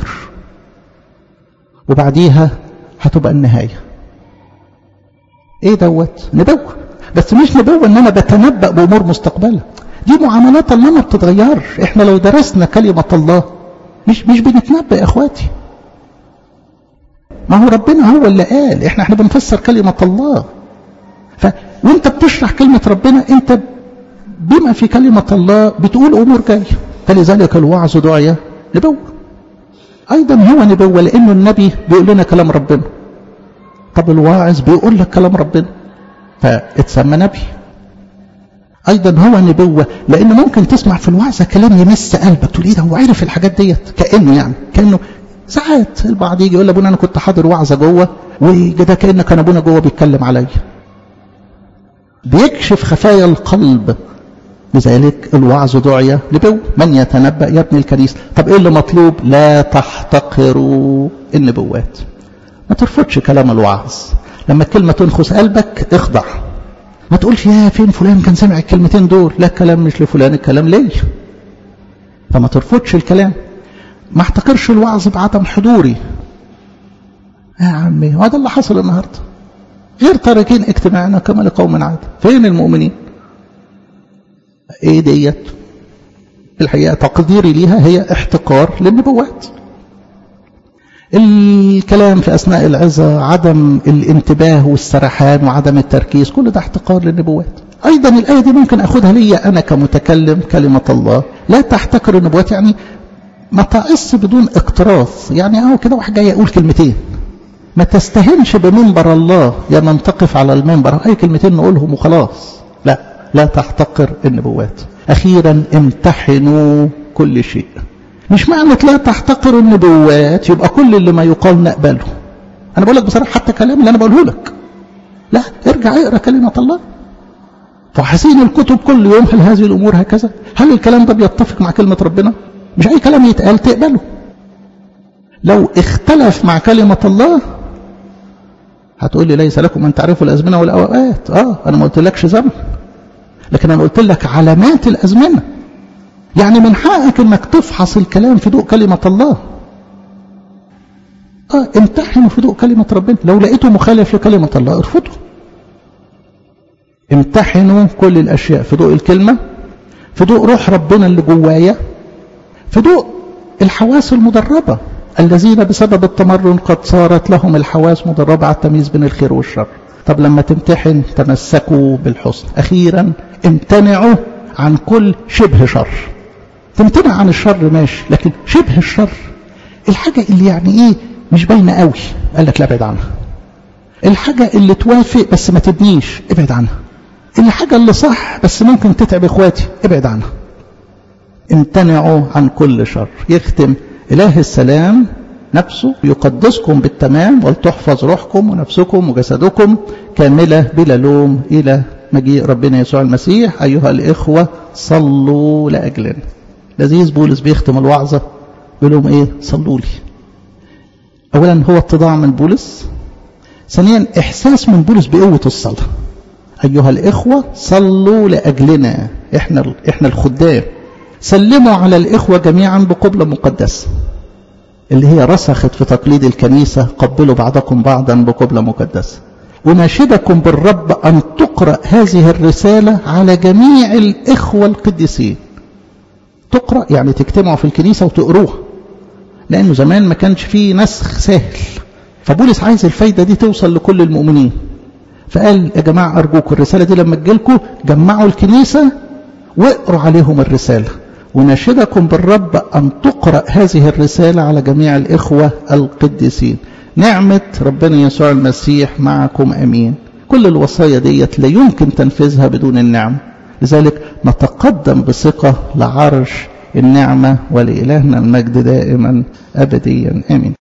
وبعديها هتبقى النهاية ايه دوت نبوة بس مش نبوة ان انا بتنبأ بامور مستقبلة دي معاملات الله ما بتتغيرش احنا لو درسنا كلمة الله مش مش بنتنبأ يا اخواتي ما هو ربنا هو اللي قال احنا احنا بنفسر كلمة الله ف وانت بتشرح كلمة ربنا انت بما في كلمة الله بتقول امور جاية فلذلك الوعظ دعية نبوة ايضا هو نبوة لانه النبي بيقول لنا كلام ربنا طب الواعظ بيقول لك كلام ربنا فاتسمى نبي ايضا هو نبوة لان ممكن تسمع في الوعظة كلام يمس قلبك تقول ايه ده هو عارف الحاجات ديت كانه يعني كانه ساعات البعض يجي يقول لابونا انا كنت حاضر وعظه جوه وده كان كان ابونا جوه بيتكلم عليا بيكشف خفايا القلب لذلك الوعظ دعية نبوة من يتنبأ يبني الكنيسة طب ايه اللي مطلوب لا تحتقروا النبوات ما ترفضش كلام الوعظ لما الكلمة تنخس قلبك اخضع ما تقولش يا فين فلان كان سمع الكلمتين دول لا الكلام مش لفلان الكلام ليا فما ترفضش الكلام ما احتقرش الوعظ بعدم حضوري يا عمي وهذا اللي حصل النهارده غير تاركين اجتماعنا كما لقوم عاد فين المؤمنين ايه ديت الحقيقه تقديري ليها هي احتقار للنبوات الكلام في اثناء العظه عدم الانتباه والسرحان وعدم التركيز كل ده احتقار للنبوات ايضا الايه دي ممكن اخدها ليا انا كمتكلم كلمه الله لا تحتقر النبوات يعني ما تعص بدون اقتراص يعني اهو كده واحد جاي يقول كلمتين ما تستهنش بمنبر الله يا من تقف على المنبر اي كلمتين نقولهم وخلاص لا لا تحتقر النبوات اخيرا امتحنوا كل شيء مش معنى لا تحتقر النبوات يبقى كل اللي ما يقال نقبله انا بقول لك بصراحه حتى كلام اللي انا بقوله لك لا ارجع اقرا كلمه الله فحسين الكتب كل يوم هل هذه الامور هكذا هل الكلام ده بيتفق مع كلمه ربنا مش اي كلام يتقال تقبله لو اختلف مع كلمه الله هتقول لي ليس لكم ان تعرفوا الازمنه والاوقات اه انا ما قلتلكش زمن لكن انا قلت لك علامات الازمنه يعني من حقك انك تفحص الكلام في ضوء كلمه الله اه امتحنوا في ضوء كلمه ربنا لو لقيته مخالف لكلمه الله ارفضه امتحنوا كل الاشياء في ضوء الكلمه في ضوء روح ربنا اللي جوايا في ضوء الحواس المدربه الذين بسبب التمرن قد صارت لهم الحواس مدربة على التمييز بين الخير والشر طب لما تمتحن تمسكوا بالحسن أخيرا امتنعوا عن كل شبه شر تمتنع عن الشر ماشي لكن شبه الشر الحاجة اللي يعني ايه مش باينة قوي قال لك لا ابعد عنها الحاجة اللي توافق بس ما تدنيش ابعد عنها الحاجة اللي صح بس ممكن تتعب اخواتي ابعد عنها امتنعوا عن كل شر يختم إله السلام نفسه يقدسكم بالتمام ولتحفظ روحكم ونفسكم وجسدكم كاملة بلا لوم إلى مجيء ربنا يسوع المسيح أيها الإخوة صلوا لأجلنا لذيذ بولس بيختم الوعظة بيقول لهم إيه صلوا لي أولا هو اتضاع من بولس ثانيا إحساس من بولس بقوة الصلاة أيها الإخوة صلوا لأجلنا إحنا, إحنا الخدام سلموا على الإخوة جميعا بقبلة مقدسة اللي هي رسخت في تقليد الكنيسة قبلوا بعضكم بعضا بقبلة مقدسة وناشدكم بالرب أن تقرأ هذه الرسالة على جميع الإخوة القديسين تقرأ يعني تجتمعوا في الكنيسة وتقروها لأنه زمان ما كانش فيه نسخ سهل فبولس عايز الفايدة دي توصل لكل المؤمنين فقال يا جماعة أرجوكم الرسالة دي لما تجيلكم جمعوا الكنيسة واقروا عليهم الرسالة وناشدكم بالرب أن تقرأ هذه الرسالة على جميع الإخوة القديسين نعمة ربنا يسوع المسيح معكم أمين كل الوصايا ديت لا يمكن تنفيذها بدون النعمة لذلك نتقدم بثقة لعرش النعمة ولإلهنا المجد دائما أبديا آمين